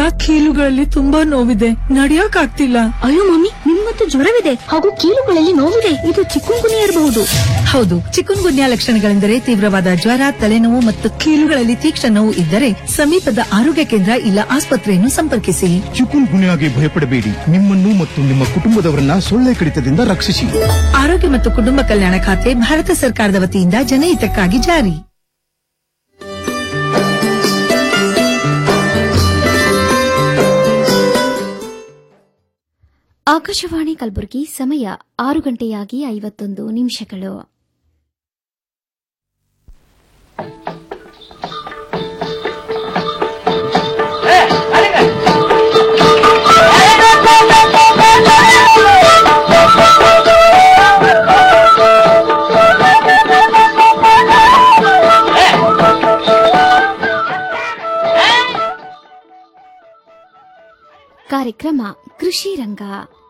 ಕೀಲುಗಳಲ್ಲಿ ತುಂಬಾ ನೋವಿದೆ ನಡಿಯಕ್ ಆಗ್ತಿಲ್ಲ ಅಯ್ಯೋ ಮಮ್ಮಿ ನಿಮ್ಮಂತೂ ಜ್ವರವಿದೆ ಹಾಗೂ ಕೀಲುಗಳಲ್ಲಿ ನೋವಿದೆ ಇದು ಚಿಕ್ಕುಂಗುನಿ ಇರಬಹುದು ಹೌದು ಚಿಕನ್ ಗುನ್ಯಾ ಲಕ್ಷಣಗಳೆಂದರೆ ತೀವ್ರವಾದ ಜ್ವರ ತಲೆನೋವು ಮತ್ತು ಕೀಲುಗಳಲ್ಲಿ ತೀಕ್ಷ್ಣ ನೋವು ಇದ್ದರೆ ಸಮೀಪದ ಆರೋಗ್ಯ ಕೇಂದ್ರ ಇಲ್ಲ ಆಸ್ಪತ್ರೆಯನ್ನು ಸಂಪರ್ಕಿಸಿ ಚಿಕುನ್ ಗುನ್ಯಾಗೆ ಭಯಪಡಬೇಡಿ ನಿಮ್ಮನ್ನು ಮತ್ತು ನಿಮ್ಮ ಕುಟುಂಬದವರನ್ನ ಸೊಳ್ಳೆ ಕಡಿತದಿಂದ ರಕ್ಷಿಸಿ ಆರೋಗ್ಯ ಮತ್ತು ಕುಟುಂಬ ಕಲ್ಯಾಣ ಖಾತೆ ಭಾರತ ಸರ್ಕಾರದ ವತಿಯಿಂದ ಜನಹಿತಕ್ಕಾಗಿ ಜಾರಿ ಆಕಾಶವಾಣಿ ಕಲಬುರಗಿ ಸಮಯ ಆರು ಗಂಟೆಯಾಗಿ ಐವತ್ತೊಂದು ನಿಮಿಷಗಳು ಕಾರ್ಯಕ್ರಮ ಕೃಷಿ ರಂಗ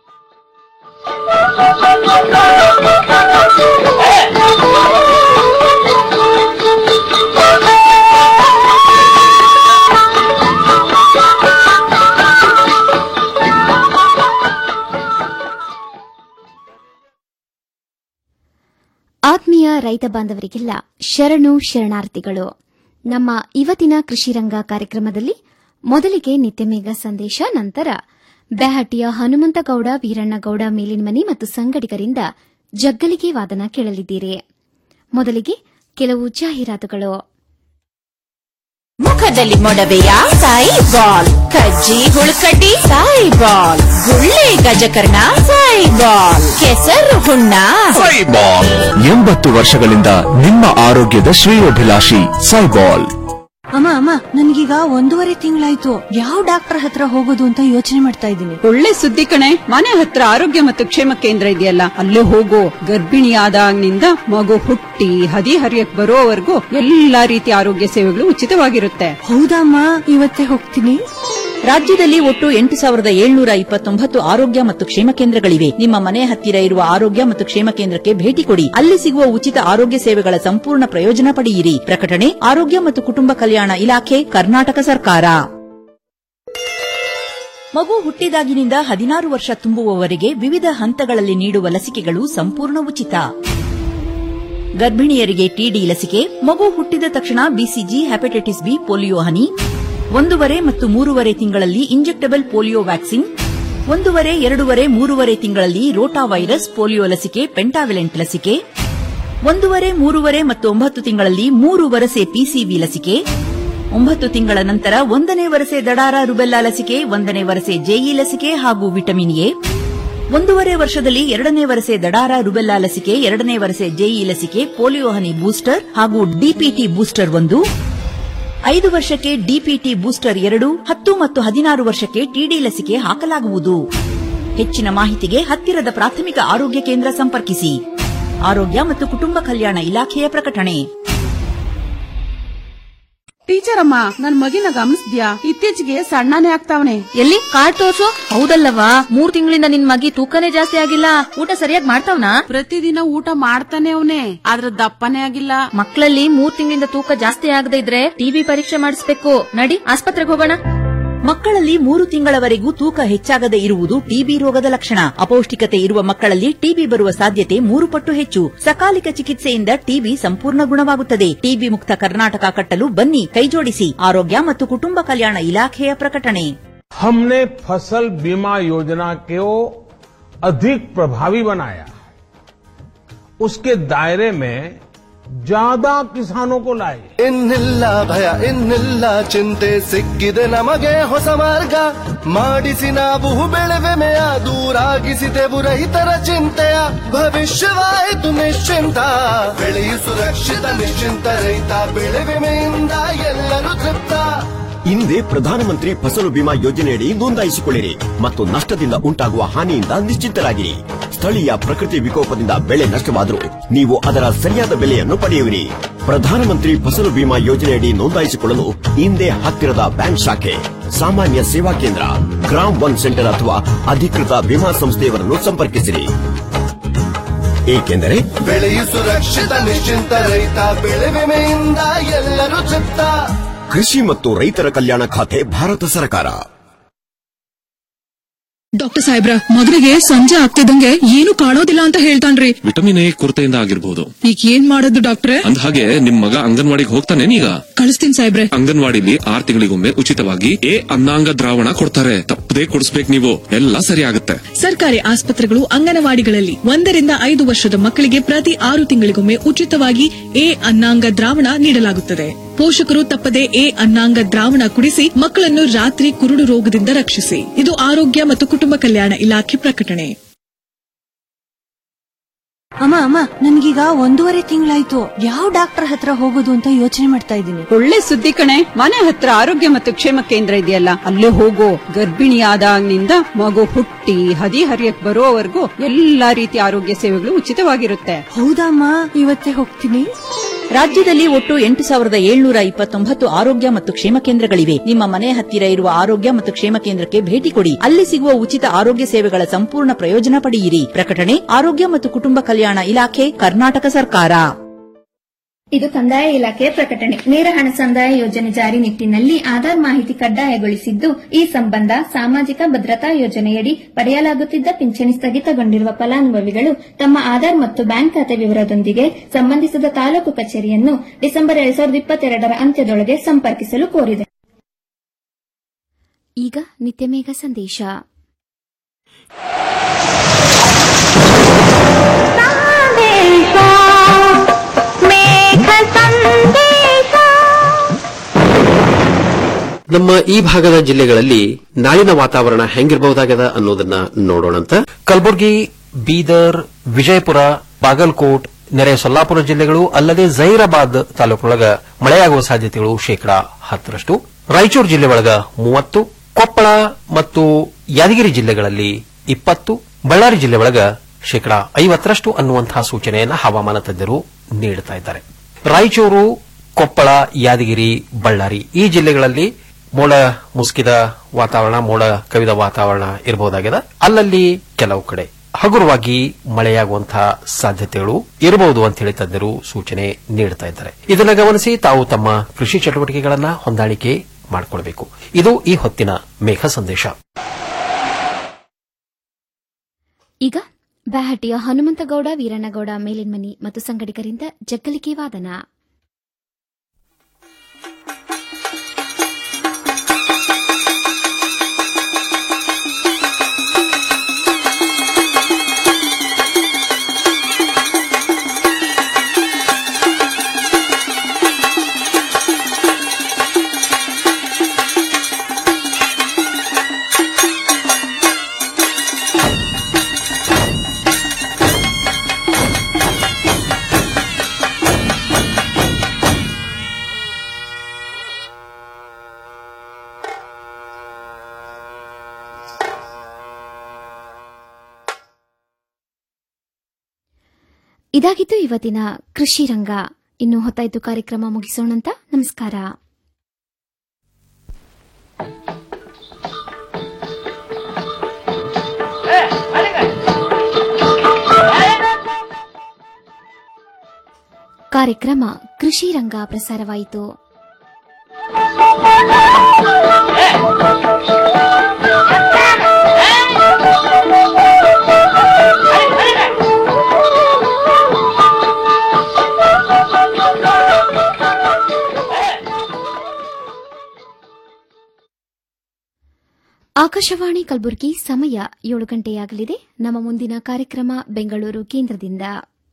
ಆತ್ಮೀಯ ರೈತ ಬಾಂಧವರಿಗೆಲ್ಲ ಶರಣು ಶರಣಾರ್ಥಿಗಳು ನಮ್ಮ ಇವತ್ತಿನ ಕೃಷಿ ರಂಗ ಕಾರ್ಯಕ್ರಮದಲ್ಲಿ ಮೊದಲಿಗೆ ನಿತ್ಯಮೇಘ ಸಂದೇಶ ನಂತರ ಬ್ಯಾಹಟಿಯ ಹನುಮಂತಗೌಡ ವೀರಣ್ಣಗೌಡ ಮೇಲಿನಮನಿ ಮತ್ತು ಸಂಗಡಿಗರಿಂದ ಜಗ್ಗಲಿಗೆ ವಾದನ ಕೇಳಲಿದ್ದೀರಿ ಮೊದಲಿಗೆ ಕೆಲವು ಜಾಹೀರಾತುಗಳು ಮುಖದಲ್ಲಿ ಮೊಡವೆಯ ಸಾಯಿ ಬಾಲ್ ಕಜ್ಜಿ ಹುಳುಕಡ್ಡಿ ಸಾಯಿ ಬಾಲ್ ಗುಳ್ಳೆ ಗಜಕರ್ಣ ಸಾಯಿ ಬಾಲ್ ಕೆಸರು ಹುಣ್ಣ ಸೈಬಾಲ್ ಎಂಬತ್ತು ವರ್ಷಗಳಿಂದ ನಿಮ್ಮ ಆರೋಗ್ಯದ ಶ್ರೇಯೋಭಿಲಾಷಿ ಸೈಬಾಲ್ ಅಮ್ಮ ಅಮ್ಮ ನನ್ಗೀಗ ಒಂದೂವರೆ ತಿಂಗಳಾಯ್ತು ಯಾವ ಡಾಕ್ಟರ್ ಹತ್ರ ಹೋಗೋದು ಅಂತ ಯೋಚನೆ ಮಾಡ್ತಾ ಇದ್ದೀನಿ ಒಳ್ಳೆ ಸುದ್ದಿ ಕಣೆ ಮನೆ ಹತ್ರ ಆರೋಗ್ಯ ಮತ್ತು ಕ್ಷೇಮ ಕೇಂದ್ರ ಇದೆಯಲ್ಲ ಅಲ್ಲೇ ಹೋಗು ಗರ್ಭಿಣಿಯಾದಾಗಿನಿಂದ ಮಗು ಹುಟ್ಟಿ ಹದಿ ಹರಿಯಕ್ ಬರೋವರೆಗೂ ಎಲ್ಲಾ ರೀತಿಯ ಆರೋಗ್ಯ ಸೇವೆಗಳು ಉಚಿತವಾಗಿರುತ್ತೆ ಹೌದಮ್ಮ ಇವತ್ತೇ ಹೋಗ್ತೀನಿ ರಾಜ್ಯದಲ್ಲಿ ಒಟ್ಟು ಎಂಟು ಸಾವಿರದ ಏಳ್ನೂರ ಇಪ್ಪತ್ತೊಂಬತ್ತು ಆರೋಗ್ಯ ಮತ್ತು ಕ್ಷೇಮ ಕೇಂದ್ರಗಳಿವೆ ನಿಮ್ಮ ಮನೆ ಹತ್ತಿರ ಇರುವ ಆರೋಗ್ಯ ಮತ್ತು ಕ್ಷೇಮ ಕೇಂದ್ರಕ್ಕೆ ಭೇಟಿ ಕೊಡಿ ಅಲ್ಲಿ ಸಿಗುವ ಉಚಿತ ಆರೋಗ್ಯ ಸೇವೆಗಳ ಸಂಪೂರ್ಣ ಪ್ರಯೋಜನ ಪಡೆಯಿರಿ ಪ್ರಕಟಣೆ ಆರೋಗ್ಯ ಮತ್ತು ಕುಟುಂಬ ಕಲ್ಯಾಣ ಇಲಾಖೆ ಕರ್ನಾಟಕ ಸರ್ಕಾರ ಮಗು ಹುಟ್ಟಿದಾಗಿನಿಂದ ಹದಿನಾರು ವರ್ಷ ತುಂಬುವವರೆಗೆ ವಿವಿಧ ಹಂತಗಳಲ್ಲಿ ನೀಡುವ ಲಸಿಕೆಗಳು ಸಂಪೂರ್ಣ ಉಚಿತ ಗರ್ಭಿಣಿಯರಿಗೆ ಟಿಡಿ ಲಸಿಕೆ ಮಗು ಹುಟ್ಟಿದ ತಕ್ಷಣ ಬಿಸಿಜಿ ಹೆಪಟೈಟಿಸ್ ಬಿ ಪೋಲಿಯೋ ಹನಿ ಒಂದೂವರೆ ಮತ್ತು ಮೂರುವರೆ ತಿಂಗಳಲ್ಲಿ ಇಂಜೆಕ್ಟಬಲ್ ಪೋಲಿಯೋ ವ್ಯಾಕ್ಸಿನ್ ಒಂದೂವರೆ ಎರಡೂವರೆ ಮೂರುವರೆ ತಿಂಗಳಲ್ಲಿ ರೋಟಾ ವೈರಸ್ ಪೋಲಿಯೋ ಲಸಿಕೆ ಪೆಂಟಾವಿಲೆಂಟ್ ಲಸಿಕೆ ಒಂದೂವರೆ ಮೂರುವರೆ ಮತ್ತು ಒಂಬತ್ತು ತಿಂಗಳಲ್ಲಿ ಮೂರು ವರಸೆ ಪಿಸಿವಿ ಲಸಿಕೆ ಒಂಬತ್ತು ತಿಂಗಳ ನಂತರ ಒಂದನೇ ವರಸೆ ದಡಾರ ರುಬೆಲ್ಲಾ ಲಸಿಕೆ ಒಂದನೇ ವರಸೆ ಜೆಇ ಲಸಿಕೆ ಹಾಗೂ ವಿಟಮಿನ್ ಎ ಒಂದೂವರೆ ವರ್ಷದಲ್ಲಿ ಎರಡನೇ ವರಸೆ ದಡಾರ ರುಬೆಲ್ಲಾ ಲಸಿಕೆ ಎರಡನೇ ವರಸೆ ಜೆಇ ಲಸಿಕೆ ಪೋಲಿಯೋ ಹನಿ ಬೂಸ್ಟರ್ ಹಾಗೂ ಡಿಪಿಟಿ ಬೂಸ್ಟರ್ ಒಂದು ಐದು ವರ್ಷಕ್ಕೆ ಡಿಪಿಟಿ ಬೂಸ್ಟರ್ ಎರಡು ಹತ್ತು ಮತ್ತು ಹದಿನಾರು ವರ್ಷಕ್ಕೆ ಟಿಡಿ ಲಸಿಕೆ ಹಾಕಲಾಗುವುದು ಹೆಚ್ಚಿನ ಮಾಹಿತಿಗೆ ಹತ್ತಿರದ ಪ್ರಾಥಮಿಕ ಆರೋಗ್ಯ ಕೇಂದ್ರ ಸಂಪರ್ಕಿಸಿ ಆರೋಗ್ಯ ಮತ್ತು ಕುಟುಂಬ ಕಲ್ಯಾಣ ಇಲಾಖೆಯ ಪ್ರಕಟಣೆ ಟೀಚರ್ ಅಮ್ಮ ನನ್ ಮಗಿನ ಗಮನಿಸ್ದ್ಯಾ ಇತ್ತೀಚೆಗೆ ಸಣ್ಣನೇ ಆಗ್ತಾವನೆ ಎಲ್ಲಿ ಕಾರ್ಡ್ ತೋರ್ಸು ಹೌದಲ್ಲವಾ ಮೂರ್ ತಿಂಗಳಿಂದ ನಿನ್ ಮಗಿ ತೂಕನೇ ಜಾಸ್ತಿ ಆಗಿಲ್ಲ ಊಟ ಸರಿಯಾಗಿ ಮಾಡ್ತಾವ್ನಾ ಪ್ರತಿದಿನ ಊಟ ಮಾಡ್ತಾನೆ ಅವನೇ ಆದ್ರ ದಪ್ಪನೇ ಆಗಿಲ್ಲ ಮಕ್ಕಳಲ್ಲಿ ಮೂರ್ ತಿಂಗಳಿಂದ ತೂಕ ಜಾಸ್ತಿ ಆಗದೆ ಇದ್ರೆ ಟಿಬಿ ಪರೀಕ್ಷೆ ಮಾಡಿಸ್ಬೇಕು ನಡಿ ಆಸ್ಪತ್ರೆಗೆ ಹೋಗೋಣ ಮಕ್ಕಳಲ್ಲಿ ಮೂರು ತಿಂಗಳವರೆಗೂ ತೂಕ ಹೆಚ್ಚಾಗದೆ ಇರುವುದು ಟಿಬಿ ರೋಗದ ಲಕ್ಷಣ ಅಪೌಷ್ಟಿಕತೆ ಇರುವ ಮಕ್ಕಳಲ್ಲಿ ಟಿಬಿ ಬರುವ ಸಾಧ್ಯತೆ ಮೂರು ಪಟ್ಟು ಹೆಚ್ಚು ಸಕಾಲಿಕ ಚಿಕಿತ್ಸೆಯಿಂದ ಟಿಬಿ ಸಂಪೂರ್ಣ ಗುಣವಾಗುತ್ತದೆ ಟಿಬಿ ಮುಕ್ತ ಕರ್ನಾಟಕ ಕಟ್ಟಲು ಬನ್ನಿ ಕೈಜೋಡಿಸಿ ಆರೋಗ್ಯ ಮತ್ತು ಕುಟುಂಬ ಕಲ್ಯಾಣ ಇಲಾಖೆಯ ಪ್ರಕಟಣೆ हमने फसल बीमा योजना को अधिक प्रभावी बनाया उसके दायरे में ज्यादा किसानों को लाए ಇನ್ನಿಲ್ಲ ಭಯ ಇನ್ನಿಲ್ಲ ಚಿಂತೆ ಸಿಕ್ಕಿದೆ ನಮಗೆ ಹೊಸ ಮಾರ್ಗ ಮಾಡಿಸಿ ನಾವು ಬೆಳೆವೆಮೆಯ ದೂರಾಗಿಸಿದೆವು ರೈತರ ಚಿಂತೆಯ ಭವಿಷ್ಯವಾಯಿತು ನಿಶ್ಚಿಂತ ಬೆಳೆಯು ಸುರಕ್ಷಿತ ನಿಶ್ಚಿಂತ ರೈತ ಬೆಳೆ ವಿಮೆಯಿಂದ ಎಲ್ಲರೂ ತೃಪ್ತ ಹಿಂದೆ ಪ್ರಧಾನಮಂತ್ರಿ ಫಸಲು ಬಿಮಾ ಯೋಜನೆಯಡಿ ನೋಂದಾಯಿಸಿಕೊಳ್ಳಿರಿ ಮತ್ತು ನಷ್ಟದಿಂದ ಉಂಟಾಗುವ ಹಾನಿಯಿಂದ ನಿಶ್ಚಿಂತರಾಗಿರಿ ಸ್ಥಳೀಯ ಪ್ರಕೃತಿ ವಿಕೋಪದಿಂದ ಬೆಳೆ ನಷ್ಟವಾದರೂ ನೀವು ಅದರ ಸರಿಯಾದ ಬೆಲೆಯನ್ನು ಪಡೆಯುವಿರಿ ಪ್ರಧಾನಮಂತ್ರಿ ಫಸಲು ಬಿಮಾ ಯೋಜನೆಯಡಿ ನೋಂದಾಯಿಸಿಕೊಳ್ಳಲು ಹಿಂದೆ ಹತ್ತಿರದ ಬ್ಯಾಂಕ್ ಶಾಖೆ ಸಾಮಾನ್ಯ ಸೇವಾ ಕೇಂದ್ರ ಗ್ರಾಮ್ ಒನ್ ಸೆಂಟರ್ ಅಥವಾ ಅಧಿಕೃತ ವಿಮಾ ಸಂಸ್ಥೆಯವರನ್ನು ಸಂಪರ್ಕಿಸಿರಿ ಏಕೆಂದರೆ ಬೆಳೆಯು ಸುರಕ್ಷಿತ ನಿಶ್ಚಿಂತ ರೈತ ಬೆಳೆ ವಿಮೆಯಿಂದ ಎಲ್ಲರೂ ತೃಪ್ತ ಕೃಷಿ ಮತ್ತು ರೈತರ ಕಲ್ಯಾಣ ಖಾತೆ ಭಾರತ ಸರ್ಕಾರ ಡಾಕ್ಟರ್ ಸಾಹೇಬ್ರ ಮಗನಿಗೆ ಸಂಜೆ ಆಗ್ತಿದಂಗೆ ಏನು ಕಾಣೋದಿಲ್ಲ ಅಂತ ಹೇಳ್ತಾನ್ರಿ ವಿಟಮಿನ್ ಎ ಕೊರತೆಯಿಂದ ಆಗಿರ್ಬೋದು ಈಗ ಏನ್ ಮಾಡೋದು ಡಾಕ್ಟ್ರೆ ಅಂದ ಹಾಗೆ ನಿಮ್ ಮಗ ಅಂಗನವಾಡಿಗೆ ಹೋಗ್ತಾನೇನೀಗ ಕಳಿಸ್ತೀನಿ ಸಾಹೇಬ್ರೆ ಅಂಗನವಾಡಿಲಿ ಆರ್ ತಿಂಗಳಿಗೊಮ್ಮೆ ಉಚಿತವಾಗಿ ಎ ಅನ್ನಾಂಗ ದ್ರಾವಣ ಕೊಡ್ತಾರೆ ತಪ್ಪದೇ ಕೊಡಿಸ್ಬೇಕು ನೀವು ಎಲ್ಲ ಸರಿ ಆಗುತ್ತೆ ಸರ್ಕಾರಿ ಆಸ್ಪತ್ರೆಗಳು ಅಂಗನವಾಡಿಗಳಲ್ಲಿ ಒಂದರಿಂದ ಐದು ವರ್ಷದ ಮಕ್ಕಳಿಗೆ ಪ್ರತಿ ಆರು ತಿಂಗಳಿಗೊಮ್ಮೆ ಉಚಿತವಾಗಿ ಎ ಅನ್ನಾಂಗ ದ್ರಾವಣ ನೀಡಲಾಗುತ್ತದೆ ಪೋಷಕರು ತಪ್ಪದೆ ಎ ಅನ್ನಾಂಗ ದ್ರಾವಣ ಕುಡಿಸಿ ಮಕ್ಕಳನ್ನು ರಾತ್ರಿ ಕುರುಡು ರೋಗದಿಂದ ರಕ್ಷಿಸಿ ಇದು ಆರೋಗ್ಯ ಮತ್ತು ಕುಟುಂಬ ಕಲ್ಯಾಣ ಇಲಾಖೆ ಪ್ರಕಟಣೆ ಅಮ್ಮ ಅಮ್ಮ ನನ್ಗೀಗ ಒಂದೂವರೆ ತಿಂಗಳಾಯ್ತು ಯಾವ ಡಾಕ್ಟರ್ ಹತ್ರ ಹೋಗೋದು ಅಂತ ಯೋಚನೆ ಮಾಡ್ತಾ ಇದ್ದೀನಿ ಒಳ್ಳೆ ಸುದ್ದಿ ಕಣೆ ಮನೆ ಹತ್ರ ಆರೋಗ್ಯ ಮತ್ತು ಕ್ಷೇಮ ಕೇಂದ್ರ ಇದೆಯಲ್ಲ ಅಲ್ಲೇ ಹೋಗೋ ಗರ್ಭಿಣಿಯಾದಾಗಿನಿಂದ ಮಗು ಹುಟ್ಟಿ ಹದಿ ಹರಿಯಕ್ ಬರೋವರೆಗೂ ಎಲ್ಲಾ ರೀತಿಯ ಆರೋಗ್ಯ ಸೇವೆಗಳು ಉಚಿತವಾಗಿರುತ್ತೆ ಹೌದಮ್ಮ ಇವತ್ತೇ ಹೋಗ್ತೀನಿ ರಾಜ್ಯದಲ್ಲಿ ಒಟ್ಟು ಎಂಟು ಸಾವಿರದ ಏಳ್ನೂರ ಇಪ್ಪತ್ತೊಂಬತ್ತು ಆರೋಗ್ಯ ಮತ್ತು ಕ್ಷೇಮ ಕೇಂದ್ರಗಳಿವೆ ನಿಮ್ಮ ಮನೆ ಹತ್ತಿರ ಇರುವ ಆರೋಗ್ಯ ಮತ್ತು ಕ್ಷೇಮ ಕೇಂದ್ರಕ್ಕೆ ಭೇಟಿ ಕೊಡಿ ಅಲ್ಲಿ ಸಿಗುವ ಉಚಿತ ಆರೋಗ್ಯ ಸೇವೆಗಳ ಸಂಪೂರ್ಣ ಪ್ರಯೋಜನ ಪಡೆಯಿರಿ ಪ್ರಕಟಣೆ ಆರೋಗ್ಯ ಮತ್ತು ಕುಟುಂಬ ಕಲ್ಯಾಣ ಇಲಾಖೆ ಕರ್ನಾಟಕ ಸರ್ಕಾರ ಇದು ಕಂದಾಯ ಇಲಾಖೆಯ ಪ್ರಕಟಣೆ ನೇರ ಹಣ ಸಂದಾಯ ಯೋಜನೆ ಜಾರಿ ನಿಟ್ಟಿನಲ್ಲಿ ಆಧಾರ್ ಮಾಹಿತಿ ಕಡ್ಡಾಯಗೊಳಿಸಿದ್ದು ಈ ಸಂಬಂಧ ಸಾಮಾಜಿಕ ಭದ್ರತಾ ಯೋಜನೆಯಡಿ ಪಡೆಯಲಾಗುತ್ತಿದ್ದ ಪಿಂಚಣಿ ಸ್ಥಗಿತಗೊಂಡಿರುವ ಫಲಾನುಭವಿಗಳು ತಮ್ಮ ಆಧಾರ್ ಮತ್ತು ಬ್ಯಾಂಕ್ ಖಾತೆ ವಿವರದೊಂದಿಗೆ ಸಂಬಂಧಿಸಿದ ತಾಲೂಕು ಕಚೇರಿಯನ್ನು ಡಿಸೆಂಬರ್ ಎರಡ್ ಸಾವಿರದ ಇಪ್ಪತ್ತೆರಡರ ಅಂತ್ಯದೊಳಗೆ ಸಂಪರ್ಕಿಸಲು ಕೋರಿದೆ ಈಗ ನಿತ್ಯಮೇಘ ಸಂದೇಶ ನಮ್ಮ ಈ ಭಾಗದ ಜಿಲ್ಲೆಗಳಲ್ಲಿ ನಾಳಿನ ವಾತಾವರಣ ಹೆಂಗಿರಬಹುದಾಗದ ಅನ್ನೋದನ್ನ ನೋಡೋಣಂತ ಕಲಬುರಗಿ ಬೀದರ್ ವಿಜಯಪುರ ಬಾಗಲಕೋಟ್ ನೆರೆ ಸೊಲ್ಲಾಪುರ ಜಿಲ್ಲೆಗಳು ಅಲ್ಲದೆ ಜೈರಾಬಾದ್ ತಾಲೂಕಿನೊಳಗ ಮಳೆಯಾಗುವ ಸಾಧ್ಯತೆಗಳು ಶೇಕಡಾ ಹತ್ತರಷ್ಟು ರಾಯಚೂರು ಜಿಲ್ಲೆ ಒಳಗ ಮೂವತ್ತು ಕೊಪ್ಪಳ ಮತ್ತು ಯಾದಗಿರಿ ಜಿಲ್ಲೆಗಳಲ್ಲಿ ಇಪ್ಪತ್ತು ಬಳ್ಳಾರಿ ಜಿಲ್ಲೆ ಒಳಗ ಶೇಕಡಾ ಐವತ್ತರಷ್ಟು ಅನ್ನುವಂತಹ ಸೂಚನೆಯನ್ನು ಹವಾಮಾನ ತಜ್ಞರು ನೀಡುತ್ತಾ ಇದ್ದಾರೆ ರಾಯಚೂರು ಕೊಪ್ಪಳ ಯಾದಗಿರಿ ಬಳ್ಳಾರಿ ಈ ಜಿಲ್ಲೆಗಳಲ್ಲಿ ಮೋಡ ಮುಸುಕಿದ ವಾತಾವರಣ ಮೋಡ ಕವಿದ ವಾತಾವರಣ ಇರಬಹುದಾಗಿದೆ ಅಲ್ಲಲ್ಲಿ ಕೆಲವು ಕಡೆ ಹಗುರವಾಗಿ ಮಳೆಯಾಗುವಂತಹ ಸಾಧ್ಯತೆಗಳು ಇರಬಹುದು ಅಂತ ಹೇಳಿ ತಜ್ಞರು ಸೂಚನೆ ನೀಡುತ್ತಾ ಇದ್ದಾರೆ ಇದನ್ನು ಗಮನಿಸಿ ತಾವು ತಮ್ಮ ಕೃಷಿ ಚಟುವಟಿಕೆಗಳನ್ನ ಹೊಂದಾಣಿಕೆ ಮಾಡಿಕೊಳ್ಬೇಕು ಇದು ಈ ಹೊತ್ತಿನ ಮೇಘ ಸಂದೇಶ ಈಗ ಬ್ಯಾಹಟಿಯ ಹನುಮಂತಗೌಡ ವೀರಣ್ಣಗೌಡ ಮೇಲಿನ್ಮನಿ ಮತ್ತು ಸಂಗಡಿಗರಿಂದ ಜಗ್ಗಲಿಕೆ ವಾದನ ಇದಾಗಿತ್ತು ಇವತ್ತಿನ ಕೃಷಿ ರಂಗ ಇನ್ನು ಹೊತ್ತಾಯ್ತು ಕಾರ್ಯಕ್ರಮ ಮುಗಿಸೋಣಂತ ನಮಸ್ಕಾರ ಕಾರ್ಯಕ್ರಮ ಕೃಷಿ ರಂಗ ಪ್ರಸಾರವಾಯಿತು ಆಕಾಶವಾಣಿ ಕಲಬುರಗಿ ಸಮಯ ಏಳು ಗಂಟೆಯಾಗಲಿದೆ ನಮ್ಮ ಮುಂದಿನ ಕಾರ್ಯಕ್ರಮ ಬೆಂಗಳೂರು ಕೇಂದ್ರದಿಂದ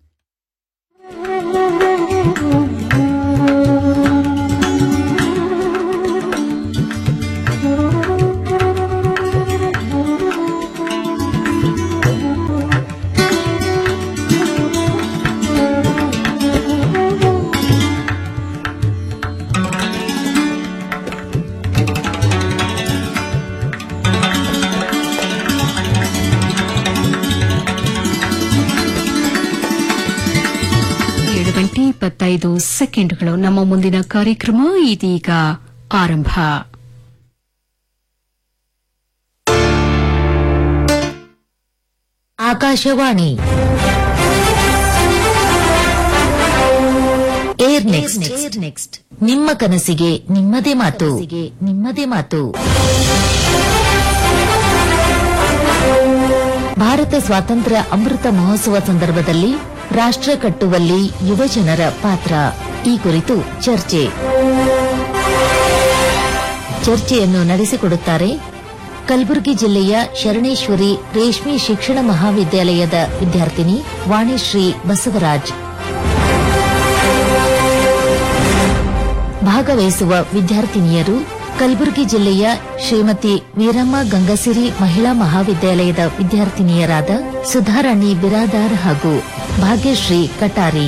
ಏಳು ಗಂಟೆ ಇಪ್ಪತ್ತೈದು ಸೆಕೆಂಡ್ಗಳು ನಮ್ಮ ಮುಂದಿನ ಕಾರ್ಯಕ್ರಮ ಇದೀಗ ಆರಂಭ ಆಕಾಶವಾಣಿ ಏರ್ ನೆಕ್ಸ್ಟ್ ನೆಕ್ಸ್ಟ್ ನಿಮ್ಮ ಕನಸಿಗೆ ನಿಮ್ಮದೇ ಮಾತು ನಿಮ್ಮದೇ ಮಾತು ಭಾರತ ಸ್ವಾತಂತ್ರ್ಯ ಅಮೃತ ಮಹೋತ್ಸವ ಸಂದರ್ಭದಲ್ಲಿ ರಾಷ್ಟ್ರ ಕಟ್ಟುವಲ್ಲಿ ಯುವಜನರ ಪಾತ್ರ ಈ ಕುರಿತು ಚರ್ಚೆ ಚರ್ಚೆಯನ್ನು ನಡೆಸಿಕೊಡುತ್ತಾರೆ ಕಲಬುರಗಿ ಜಿಲ್ಲೆಯ ಶರಣೇಶ್ವರಿ ರೇಷ್ಮೆ ಶಿಕ್ಷಣ ಮಹಾವಿದ್ಯಾಲಯದ ವಿದ್ಯಾರ್ಥಿನಿ ವಾಣಿಶ್ರೀ ಬಸವರಾಜ್ ಭಾಗವಹಿಸುವ ವಿದ್ಯಾರ್ಥಿನಿಯರು ಕಲಬುರಗಿ ಜಿಲ್ಲೆಯ ಶ್ರೀಮತಿ ವೀರಮ್ಮ ಗಂಗಸಿರಿ ಮಹಿಳಾ ಮಹಾವಿದ್ಯಾಲಯದ ವಿದ್ಯಾರ್ಥಿನಿಯರಾದ ಸುಧಾರಾಣಿ ಬಿರಾದಾರ್ ಹಾಗೂ ಭಾಗ್ಯಶ್ರೀ ಕಟಾರಿ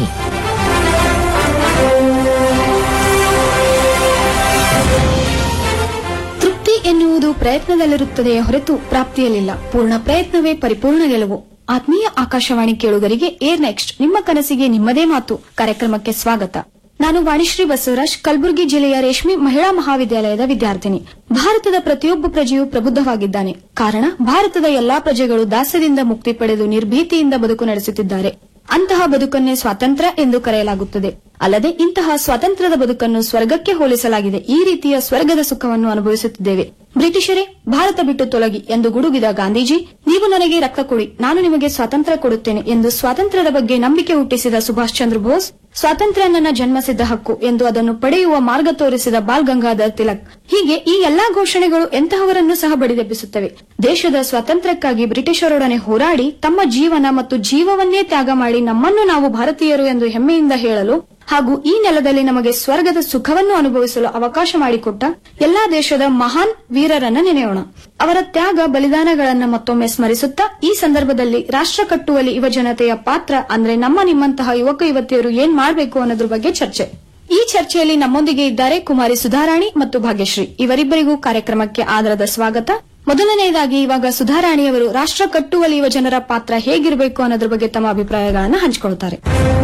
ತೃಪ್ತಿ ಎನ್ನುವುದು ಪ್ರಯತ್ನದಲ್ಲಿರುತ್ತದೆಯೇ ಹೊರತು ಪ್ರಾಪ್ತಿಯಲ್ಲಿಲ್ಲ ಪೂರ್ಣ ಪ್ರಯತ್ನವೇ ಪರಿಪೂರ್ಣ ಗೆಲುವು ಆತ್ಮೀಯ ಆಕಾಶವಾಣಿ ಕೇಳುಗರಿಗೆ ಏರ್ ನೆಕ್ಸ್ಟ್ ನಿಮ್ಮ ಕನಸಿಗೆ ನಿಮ್ಮದೇ ಮಾತು ಕಾರ್ಯಕ್ರಮಕ್ಕೆ ಸ್ವಾಗತ ನಾನು ವಾಣಿಶ್ರೀ ಬಸವರಾಜ್ ಕಲಬುರಗಿ ಜಿಲ್ಲೆಯ ರೇಷ್ಮೆ ಮಹಿಳಾ ಮಹಾವಿದ್ಯಾಲಯದ ವಿದ್ಯಾರ್ಥಿನಿ ಭಾರತದ ಪ್ರತಿಯೊಬ್ಬ ಪ್ರಜೆಯೂ ಪ್ರಬುದ್ಧವಾಗಿದ್ದಾನೆ ಕಾರಣ ಭಾರತದ ಎಲ್ಲಾ ಪ್ರಜೆಗಳು ದಾಸ್ಯದಿಂದ ಮುಕ್ತಿ ಪಡೆದು ನಿರ್ಭೀತಿಯಿಂದ ಬದುಕು ನಡೆಸುತ್ತಿದ್ದಾರೆ ಅಂತಹ ಬದುಕನ್ನೇ ಸ್ವಾತಂತ್ರ್ಯ ಎಂದು ಕರೆಯಲಾಗುತ್ತದೆ ಅಲ್ಲದೆ ಇಂತಹ ಸ್ವಾತಂತ್ರ್ಯದ ಬದುಕನ್ನು ಸ್ವರ್ಗಕ್ಕೆ ಹೋಲಿಸಲಾಗಿದೆ ಈ ರೀತಿಯ ಸ್ವರ್ಗದ ಸುಖವನ್ನು ಅನುಭವಿಸುತ್ತಿದ್ದೇವೆ ಬ್ರಿಟಿಷರೇ ಭಾರತ ಬಿಟ್ಟು ತೊಲಗಿ ಎಂದು ಗುಡುಗಿದ ಗಾಂಧೀಜಿ ನೀವು ನನಗೆ ರಕ್ತ ಕೊಡಿ ನಾನು ನಿಮಗೆ ಸ್ವಾತಂತ್ರ್ಯ ಕೊಡುತ್ತೇನೆ ಎಂದು ಸ್ವಾತಂತ್ರ್ಯದ ಬಗ್ಗೆ ನಂಬಿಕೆ ಹುಟ್ಟಿಸಿದ ಸುಭಾಷ್ ಚಂದ್ರ ಬೋಸ್ ಸ್ವಾತಂತ್ರ್ಯ ನನ್ನ ಜನ್ಮಸಿದ್ಧ ಹಕ್ಕು ಎಂದು ಅದನ್ನು ಪಡೆಯುವ ಮಾರ್ಗ ತೋರಿಸಿದ ಬಾಲ್ ಗಂಗಾಧರ್ ತಿಲಕ್ ಹೀಗೆ ಈ ಎಲ್ಲಾ ಘೋಷಣೆಗಳು ಎಂತಹವರನ್ನು ಸಹ ಬಡಿದೆಬ್ಬಿಸುತ್ತವೆ ದೇಶದ ಸ್ವಾತಂತ್ರ್ಯಕ್ಕಾಗಿ ಬ್ರಿಟಿಷರೊಡನೆ ಹೋರಾಡಿ ತಮ್ಮ ಜೀವನ ಮತ್ತು ಜೀವವನ್ನೇ ತ್ಯಾಗ ಮಾಡಿ ನಮ್ಮನ್ನು ನಾವು ಭಾರತೀಯರು ಎಂದು ಹೆಮ್ಮೆಯಿಂದ ಹೇಳಲು ಹಾಗೂ ಈ ನೆಲದಲ್ಲಿ ನಮಗೆ ಸ್ವರ್ಗದ ಸುಖವನ್ನು ಅನುಭವಿಸಲು ಅವಕಾಶ ಮಾಡಿಕೊಟ್ಟ ಎಲ್ಲಾ ದೇಶದ ಮಹಾನ್ ವೀರರನ್ನ ನೆನೆಯೋಣ ಅವರ ತ್ಯಾಗ ಬಲಿದಾನಗಳನ್ನ ಮತ್ತೊಮ್ಮೆ ಸ್ಮರಿಸುತ್ತಾ ಈ ಸಂದರ್ಭದಲ್ಲಿ ರಾಷ್ಟ್ರ ಕಟ್ಟುವಲ್ಲಿ ಯುವ ಜನತೆಯ ಪಾತ್ರ ಅಂದ್ರೆ ನಮ್ಮ ನಿಮ್ಮಂತಹ ಯುವಕ ಯುವತಿಯರು ಏನ್ ಮಾಡಬೇಕು ಅನ್ನೋದ್ರ ಬಗ್ಗೆ ಚರ್ಚೆ ಈ ಚರ್ಚೆಯಲ್ಲಿ ನಮ್ಮೊಂದಿಗೆ ಇದ್ದಾರೆ ಕುಮಾರಿ ಸುಧಾರಾಣಿ ಮತ್ತು ಭಾಗ್ಯಶ್ರೀ ಇವರಿಬ್ಬರಿಗೂ ಕಾರ್ಯಕ್ರಮಕ್ಕೆ ಆದರದ ಸ್ವಾಗತ ಮೊದಲನೆಯದಾಗಿ ಇವಾಗ ಸುಧಾರಾಣಿಯವರು ರಾಷ್ಟ್ರ ಕಟ್ಟುವಲ್ಲಿ ಯುವ ಜನರ ಪಾತ್ರ ಹೇಗಿರಬೇಕು ಅನ್ನೋದ್ರ ಬಗ್ಗೆ ತಮ್ಮ ಅಭಿಪ್ರಾಯಗಳನ್ನು ಹಂಚಿಕೊಳ್ತಾರೆ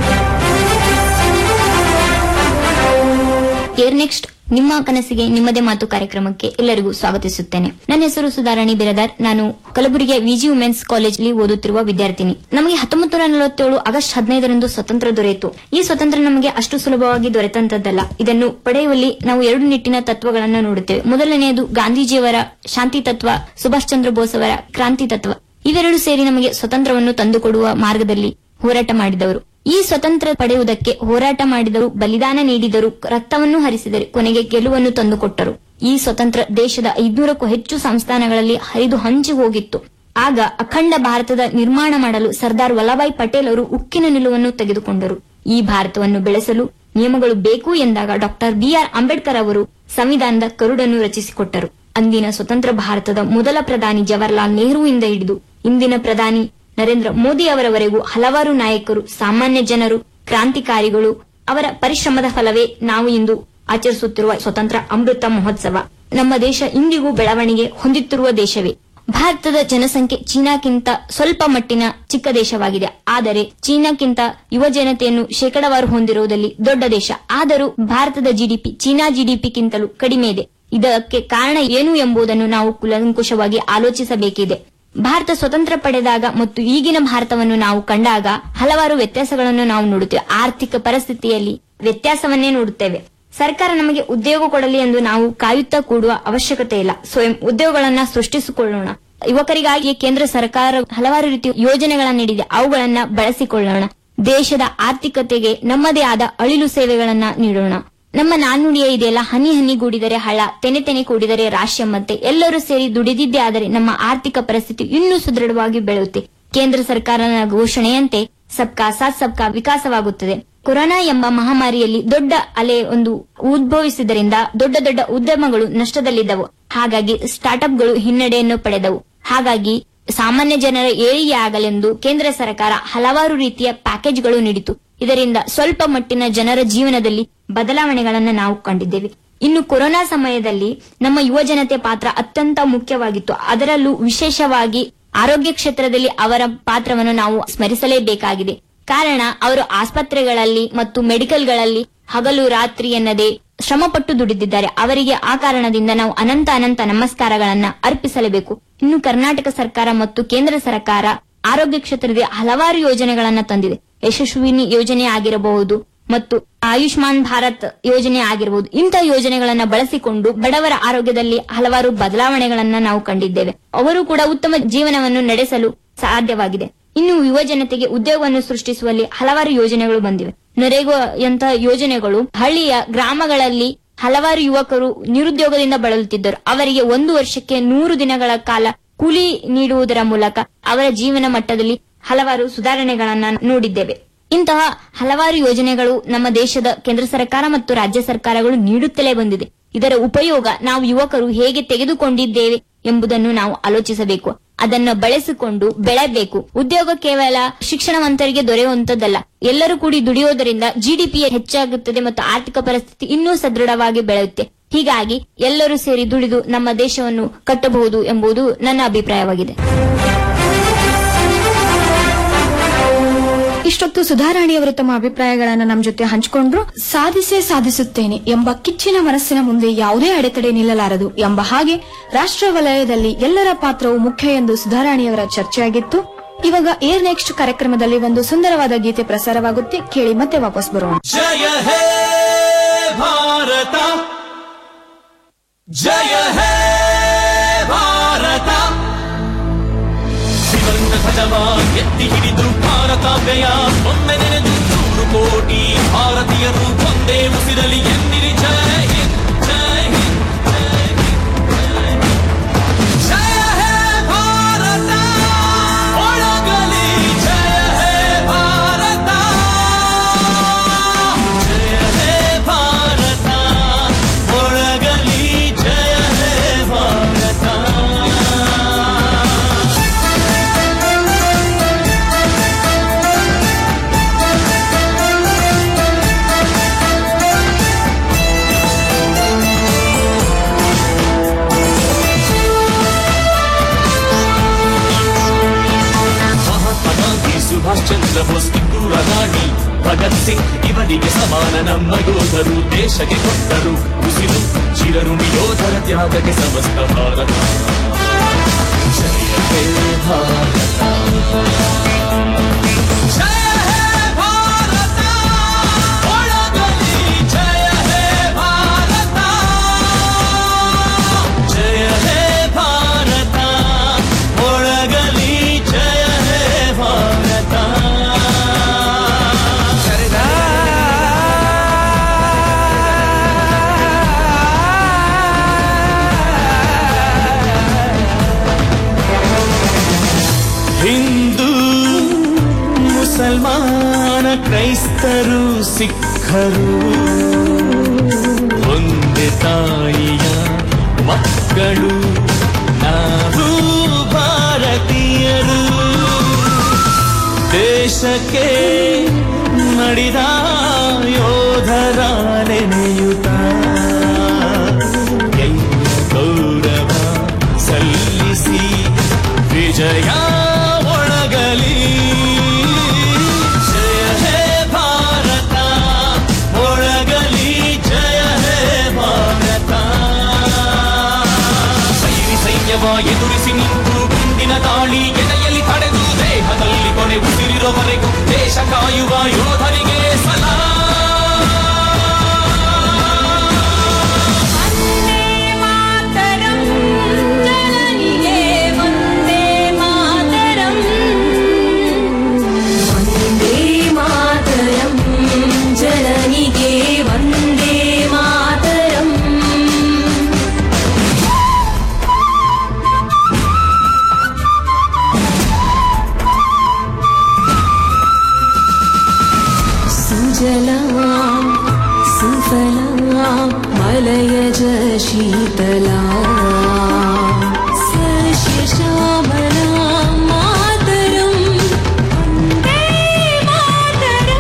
ಏರ್ ನೆಕ್ಸ್ಟ್ ನಿಮ್ಮ ಕನಸಿಗೆ ನಿಮ್ಮದೇ ಮಾತು ಕಾರ್ಯಕ್ರಮಕ್ಕೆ ಎಲ್ಲರಿಗೂ ಸ್ವಾಗತಿಸುತ್ತೇನೆ ನನ್ನ ಹೆಸರು ಸುಧಾರಾಣಿ ಬಿರದಾರ್ ನಾನು ಕಲಬುರಗಿಯ ವಿಜಿ ವುಮೆನ್ಸ್ ಕಾಲೇಜ್ನಲ್ಲಿ ಓದುತ್ತಿರುವ ವಿದ್ಯಾರ್ಥಿನಿ ನಮಗೆ ಹತ್ತೊಂಬತ್ತು ನೂರ ನಲವತ್ತೇಳು ಆಗಸ್ಟ್ ಹದಿನೈದರಂದು ಸ್ವತಂತ್ರ ದೊರೆಯಿತು ಈ ಸ್ವತಂತ್ರ ನಮಗೆ ಅಷ್ಟು ಸುಲಭವಾಗಿ ದೊರೆತಂತದ್ದಲ್ಲ ಇದನ್ನು ಪಡೆಯುವಲ್ಲಿ ನಾವು ಎರಡು ನಿಟ್ಟಿನ ತತ್ವಗಳನ್ನು ನೋಡುತ್ತೇವೆ ಮೊದಲನೆಯದು ಗಾಂಧೀಜಿಯವರ ಶಾಂತಿ ತತ್ವ ಸುಭಾಷ್ ಚಂದ್ರ ಬೋಸ್ ಅವರ ಕ್ರಾಂತಿ ತತ್ವ ಇವೆರಡು ಸೇರಿ ನಮಗೆ ಸ್ವತಂತ್ರವನ್ನು ತಂದುಕೊಡುವ ಮಾರ್ಗದಲ್ಲಿ ಹೋರಾಟ ಮಾಡಿದವರು ಈ ಸ್ವತಂತ್ರ ಪಡೆಯುವುದಕ್ಕೆ ಹೋರಾಟ ಮಾಡಿದರು ಬಲಿದಾನ ನೀಡಿದರು ರಕ್ತವನ್ನು ಹರಿಸಿದರು ಕೊನೆಗೆ ಗೆಲುವನ್ನು ತಂದುಕೊಟ್ಟರು ಈ ಸ್ವತಂತ್ರ ದೇಶದ ಐದ್ನೂರಕ್ಕೂ ಹೆಚ್ಚು ಸಂಸ್ಥಾನಗಳಲ್ಲಿ ಹರಿದು ಹಂಚಿ ಹೋಗಿತ್ತು ಆಗ ಅಖಂಡ ಭಾರತದ ನಿರ್ಮಾಣ ಮಾಡಲು ಸರ್ದಾರ್ ವಲ್ಲಭಾಯ್ ಪಟೇಲ್ ಅವರು ಉಕ್ಕಿನ ನಿಲುವನ್ನು ತೆಗೆದುಕೊಂಡರು ಈ ಭಾರತವನ್ನು ಬೆಳೆಸಲು ನಿಯಮಗಳು ಬೇಕು ಎಂದಾಗ ಡಾಕ್ಟರ್ ಬಿಆರ್ ಅಂಬೇಡ್ಕರ್ ಅವರು ಸಂವಿಧಾನದ ಕರುಡನ್ನು ರಚಿಸಿಕೊಟ್ಟರು ಅಂದಿನ ಸ್ವತಂತ್ರ ಭಾರತದ ಮೊದಲ ಪ್ರಧಾನಿ ಜವಾಹರ್ಲಾಲ್ ನೆಹರುವಿಂದ ಹಿಡಿದು ಇಂದಿನ ಪ್ರಧಾನಿ ನರೇಂದ್ರ ಮೋದಿ ಅವರವರೆಗೂ ಹಲವಾರು ನಾಯಕರು ಸಾಮಾನ್ಯ ಜನರು ಕ್ರಾಂತಿಕಾರಿಗಳು ಅವರ ಪರಿಶ್ರಮದ ಫಲವೇ ನಾವು ಇಂದು ಆಚರಿಸುತ್ತಿರುವ ಸ್ವತಂತ್ರ ಅಮೃತ ಮಹೋತ್ಸವ ನಮ್ಮ ದೇಶ ಇಂದಿಗೂ ಬೆಳವಣಿಗೆ ಹೊಂದುತ್ತಿರುವ ದೇಶವೇ ಭಾರತದ ಜನಸಂಖ್ಯೆ ಚೀನಾಕ್ಕಿಂತ ಸ್ವಲ್ಪ ಮಟ್ಟಿನ ಚಿಕ್ಕ ದೇಶವಾಗಿದೆ ಆದರೆ ಚೀನಾಕ್ಕಿಂತ ಯುವ ಜನತೆಯನ್ನು ಶೇಕಡವಾರು ಹೊಂದಿರುವುದಲ್ಲಿ ದೊಡ್ಡ ದೇಶ ಆದರೂ ಭಾರತದ ಜಿಡಿಪಿ ಚೀನಾ ಜಿಡಿಪಿಗಿಂತಲೂ ಕಡಿಮೆ ಇದೆ ಇದಕ್ಕೆ ಕಾರಣ ಏನು ಎಂಬುದನ್ನು ನಾವು ಕುಲಂಕುಷವಾಗಿ ಆಲೋಚಿಸಬೇಕಿದೆ ಭಾರತ ಸ್ವತಂತ್ರ ಪಡೆದಾಗ ಮತ್ತು ಈಗಿನ ಭಾರತವನ್ನು ನಾವು ಕಂಡಾಗ ಹಲವಾರು ವ್ಯತ್ಯಾಸಗಳನ್ನು ನಾವು ನೋಡುತ್ತೇವೆ ಆರ್ಥಿಕ ಪರಿಸ್ಥಿತಿಯಲ್ಲಿ ವ್ಯತ್ಯಾಸವನ್ನೇ ನೋಡುತ್ತೇವೆ ಸರ್ಕಾರ ನಮಗೆ ಉದ್ಯೋಗ ಕೊಡಲಿ ಎಂದು ನಾವು ಕಾಯುತ್ತಾ ಕೂಡುವ ಅವಶ್ಯಕತೆ ಇಲ್ಲ ಸ್ವಯಂ ಉದ್ಯೋಗಗಳನ್ನ ಸೃಷ್ಟಿಸಿಕೊಳ್ಳೋಣ ಯುವಕರಿಗಾಗಿ ಕೇಂದ್ರ ಸರ್ಕಾರ ಹಲವಾರು ರೀತಿಯ ಯೋಜನೆಗಳನ್ನು ನೀಡಿದೆ ಅವುಗಳನ್ನ ಬಳಸಿಕೊಳ್ಳೋಣ ದೇಶದ ಆರ್ಥಿಕತೆಗೆ ನಮ್ಮದೇ ಆದ ಅಳಿಲು ಸೇವೆಗಳನ್ನ ನೀಡೋಣ ನಮ್ಮ ನಾಣ್ಣುಡಿಯೇ ಇದೆಯಲ್ಲ ಹನಿ ಹನಿ ಗೂಡಿದರೆ ಹಳ ತೆನೆ ತೆನೆ ಕೂಡಿದರೆ ರಾಶಿ ಎಂಬಂತೆ ಎಲ್ಲರೂ ಸೇರಿ ದುಡಿದಿದ್ದೇ ಆದರೆ ನಮ್ಮ ಆರ್ಥಿಕ ಪರಿಸ್ಥಿತಿ ಇನ್ನೂ ಸುದೃಢವಾಗಿ ಬೆಳೆಯುತ್ತೆ ಕೇಂದ್ರ ಸರ್ಕಾರದ ಘೋಷಣೆಯಂತೆ ಸಬ್ಕಾ ಸಾಥ್ ಸಬ್ಕಾ ವಿಕಾಸವಾಗುತ್ತದೆ ಕೊರೋನಾ ಎಂಬ ಮಹಾಮಾರಿಯಲ್ಲಿ ದೊಡ್ಡ ಅಲೆ ಒಂದು ಉದ್ಭವಿಸಿದ್ದರಿಂದ ದೊಡ್ಡ ದೊಡ್ಡ ಉದ್ಯಮಗಳು ನಷ್ಟದಲ್ಲಿದ್ದವು ಹಾಗಾಗಿ ಸ್ಟಾರ್ಟ್ಅಪ್ಗಳು ಹಿನ್ನಡೆಯನ್ನು ಪಡೆದವು ಹಾಗಾಗಿ ಸಾಮಾನ್ಯ ಜನರ ಏಳಿಗೆ ಆಗಲೆಂದು ಕೇಂದ್ರ ಸರ್ಕಾರ ಹಲವಾರು ರೀತಿಯ ಪ್ಯಾಕೇಜ್ಗಳು ನೀಡಿತು ಇದರಿಂದ ಸ್ವಲ್ಪ ಮಟ್ಟಿನ ಜನರ ಜೀವನದಲ್ಲಿ ಬದಲಾವಣೆಗಳನ್ನು ನಾವು ಕಂಡಿದ್ದೇವೆ ಇನ್ನು ಕೊರೋನಾ ಸಮಯದಲ್ಲಿ ನಮ್ಮ ಯುವ ಜನತೆ ಪಾತ್ರ ಅತ್ಯಂತ ಮುಖ್ಯವಾಗಿತ್ತು ಅದರಲ್ಲೂ ವಿಶೇಷವಾಗಿ ಆರೋಗ್ಯ ಕ್ಷೇತ್ರದಲ್ಲಿ ಅವರ ಪಾತ್ರವನ್ನು ನಾವು ಸ್ಮರಿಸಲೇಬೇಕಾಗಿದೆ ಕಾರಣ ಅವರು ಆಸ್ಪತ್ರೆಗಳಲ್ಲಿ ಮತ್ತು ಮೆಡಿಕಲ್ಗಳಲ್ಲಿ ಹಗಲು ರಾತ್ರಿ ಎನ್ನದೆ ಶ್ರಮಪಟ್ಟು ದುಡಿದಿದ್ದಾರೆ ಅವರಿಗೆ ಆ ಕಾರಣದಿಂದ ನಾವು ಅನಂತ ಅನಂತ ನಮಸ್ಕಾರಗಳನ್ನ ಅರ್ಪಿಸಲೇಬೇಕು ಇನ್ನು ಕರ್ನಾಟಕ ಸರ್ಕಾರ ಮತ್ತು ಕೇಂದ್ರ ಸರ್ಕಾರ ಆರೋಗ್ಯ ಕ್ಷೇತ್ರದಲ್ಲಿ ಹಲವಾರು ಯೋಜನೆಗಳನ್ನ ತಂದಿದೆ ಯಶಸ್ವಿನಿ ಯೋಜನೆ ಆಗಿರಬಹುದು ಮತ್ತು ಆಯುಷ್ಮಾನ್ ಭಾರತ್ ಯೋಜನೆ ಆಗಿರಬಹುದು ಇಂತಹ ಯೋಜನೆಗಳನ್ನ ಬಳಸಿಕೊಂಡು ಬಡವರ ಆರೋಗ್ಯದಲ್ಲಿ ಹಲವಾರು ಬದಲಾವಣೆಗಳನ್ನ ನಾವು ಕಂಡಿದ್ದೇವೆ ಅವರು ಕೂಡ ಉತ್ತಮ ಜೀವನವನ್ನು ನಡೆಸಲು ಸಾಧ್ಯವಾಗಿದೆ ಇನ್ನು ಯುವ ಜನತೆಗೆ ಉದ್ಯೋಗವನ್ನು ಸೃಷ್ಟಿಸುವಲ್ಲಿ ಹಲವಾರು ಯೋಜನೆಗಳು ಬಂದಿವೆ ನರೇಗಾಯಂತಹ ಯೋಜನೆಗಳು ಹಳ್ಳಿಯ ಗ್ರಾಮಗಳಲ್ಲಿ ಹಲವಾರು ಯುವಕರು ನಿರುದ್ಯೋಗದಿಂದ ಬಳಲುತ್ತಿದ್ದರು ಅವರಿಗೆ ಒಂದು ವರ್ಷಕ್ಕೆ ನೂರು ದಿನಗಳ ಕಾಲ ಕೂಲಿ ನೀಡುವುದರ ಮೂಲಕ ಅವರ ಜೀವನ ಮಟ್ಟದಲ್ಲಿ ಹಲವಾರು ಸುಧಾರಣೆಗಳನ್ನ ನೋಡಿದ್ದೇವೆ ಇಂತಹ ಹಲವಾರು ಯೋಜನೆಗಳು ನಮ್ಮ ದೇಶದ ಕೇಂದ್ರ ಸರ್ಕಾರ ಮತ್ತು ರಾಜ್ಯ ಸರ್ಕಾರಗಳು ನೀಡುತ್ತಲೇ ಬಂದಿದೆ ಇದರ ಉಪಯೋಗ ನಾವು ಯುವಕರು ಹೇಗೆ ತೆಗೆದುಕೊಂಡಿದ್ದೇವೆ ಎಂಬುದನ್ನು ನಾವು ಆಲೋಚಿಸಬೇಕು ಅದನ್ನು ಬಳಸಿಕೊಂಡು ಬೆಳೆಬೇಕು ಉದ್ಯೋಗ ಕೇವಲ ಶಿಕ್ಷಣವಂತರಿಗೆ ದೊರೆಯುವಂತದ್ದಲ್ಲ ಎಲ್ಲರೂ ಕೂಡಿ ದುಡಿಯೋದರಿಂದ ಜಿಡಿಪಿ ಹೆಚ್ಚಾಗುತ್ತದೆ ಮತ್ತು ಆರ್ಥಿಕ ಪರಿಸ್ಥಿತಿ ಇನ್ನೂ ಸದೃಢವಾಗಿ ಬೆಳೆಯುತ್ತೆ ಹೀಗಾಗಿ ಎಲ್ಲರೂ ಸೇರಿ ದುಡಿದು ನಮ್ಮ ದೇಶವನ್ನು ಕಟ್ಟಬಹುದು ಎಂಬುದು ನನ್ನ ಅಭಿಪ್ರಾಯವಾಗಿದೆ ಇಷ್ಟೊತ್ತು ಸುಧಾರಾಣಿಯವರು ತಮ್ಮ ಅಭಿಪ್ರಾಯಗಳನ್ನ ನಮ್ಮ ಜೊತೆ ಹಂಚಿಕೊಂಡ್ರು ಸಾಧಿಸೇ ಸಾಧಿಸುತ್ತೇನೆ ಎಂಬ ಕಿಚ್ಚಿನ ಮನಸ್ಸಿನ ಮುಂದೆ ಯಾವುದೇ ಅಡೆತಡೆ ನಿಲ್ಲಲಾರದು ಎಂಬ ಹಾಗೆ ರಾಷ್ಟ್ರ ವಲಯದಲ್ಲಿ ಎಲ್ಲರ ಪಾತ್ರವು ಮುಖ್ಯ ಎಂದು ಸುಧಾರಾಣಿಯವರ ಚರ್ಚೆಯಾಗಿತ್ತು ಇವಾಗ ಏರ್ ನೆಕ್ಸ್ಟ್ ಕಾರ್ಯಕ್ರಮದಲ್ಲಿ ಒಂದು ಸುಂದರವಾದ ಗೀತೆ ಪ್ರಸಾರವಾಗುತ್ತೆ ಕೇಳಿ ಮತ್ತೆ ವಾಪಸ್ ಬರೋಣ ಜಯ ಹೇ ಭಾರತ ಜಯ ಹೇ ಭಾರತ ತ್ರಿವರ್ಣ ಧ್ವಜವ ಎತ್ತಿ ಹಿಡಿದು ಭಾರತಾಂಬೆಯ ಒಮ್ಮೆ ನೆನೆದು ನೂರು ಕೋಟಿ ಭಾರತೀಯರು ಒಂದೇ ಉಸಿರಲಿ ಎಂದಿರಿ ಜಯ ಹಿಂದ್ ಜಯ ಹಿಂದ್ ಜಯ ಹಿಂದ್, ಜಯ ಹಿಂದ್. ಜಯ ಹೇ ಭಾರತ ಒಳಗಲಿ ಜಯ ಹೇ ಭಾರತ ಜಯ ಹೇ ಭಾರತ ಒಳಗಲಿ ಜಯ ಹೇ ಭಾರತ ಮಹಾತ್ಮ ಗಾಂಧಿ ಸುಭಾಷ್ ಚಂದ್ರ ಬೋಸ್ ಕಿತ್ತೂರ ರಾಣಿ ಭಗತ್ ಸಿಂಗ್ ಇವರಿಗೆ ಸಮಾನ ನಮ್ಮ ಯೋಧರು ದೇಶಕ್ಕೆ ಕೊಟ್ಟರು ಉಸಿರು ಚಿರಋಣಿ ಯೋಧರ ತ್ಯಾಗಕ್ಕೆ ಸಮಸ್ತ ಭಾರತ ಜಯ ಹೇ ಭಾರತ ಜಯ ಹೇ ಭಾರತ ಒಳಗಲಿ ಜಯ ಹೇ ಭಾರತ ಜಯ ಹೇ ಭಾರತ ಒಳಗಲಿ ಜಯ ಹೇ ಭಾರತ ಹಿಂದೂ ಮುಸಲ್ಮಾನ ಕ್ರೈಸ್ತರು ಸಿಖ್ಖರು ಒಂದೇ ತಾಯಿಯ ಮಕ್ಕಳು ನಾವು ಭಾರತೀಯರು ದೇಶಕ್ಕೆ ಮಡಿದ ಯೋಧರ ನೆನೆಯುತ್ತ ಎಲ್ಲ ಗೌರವ ಸಲ್ಲಿಸಿ ವಿಜಯ ಒಳಗಲಿ ಜಯ ಹೇ ಭಾರತ ಒಳಗಲಿ ಜಯ ಹೇ ಭಾರತ ಸೈರಿ ಸೈನ್ಯವ ಎದುರಿಸಿ ನಿಂತು ಗುಂಡಿನ ದಾಳಿ ಎದೆಯಲ್ಲಿ ತಡೆದು ದೇಹದಲ್ಲಿ ಕೊನೆ ಉಸಿರಿರುವವರೆಗೂ ದೇಶ ಕಾಯುವ ಯೋಧರಿಗೆ ಸಲಾ ಜನನಿಗೆ ವಂದೇ ಮಾತರಂ ಸುಜಲಾ ಸುಫಲಾ ಮಲಯಜ ಶೀತಲಾ ಸಸ್ಯ ಶ್ಯಾಮಲಾ ಮಾತರಂ ವಂದೇ ಮಾತರಂ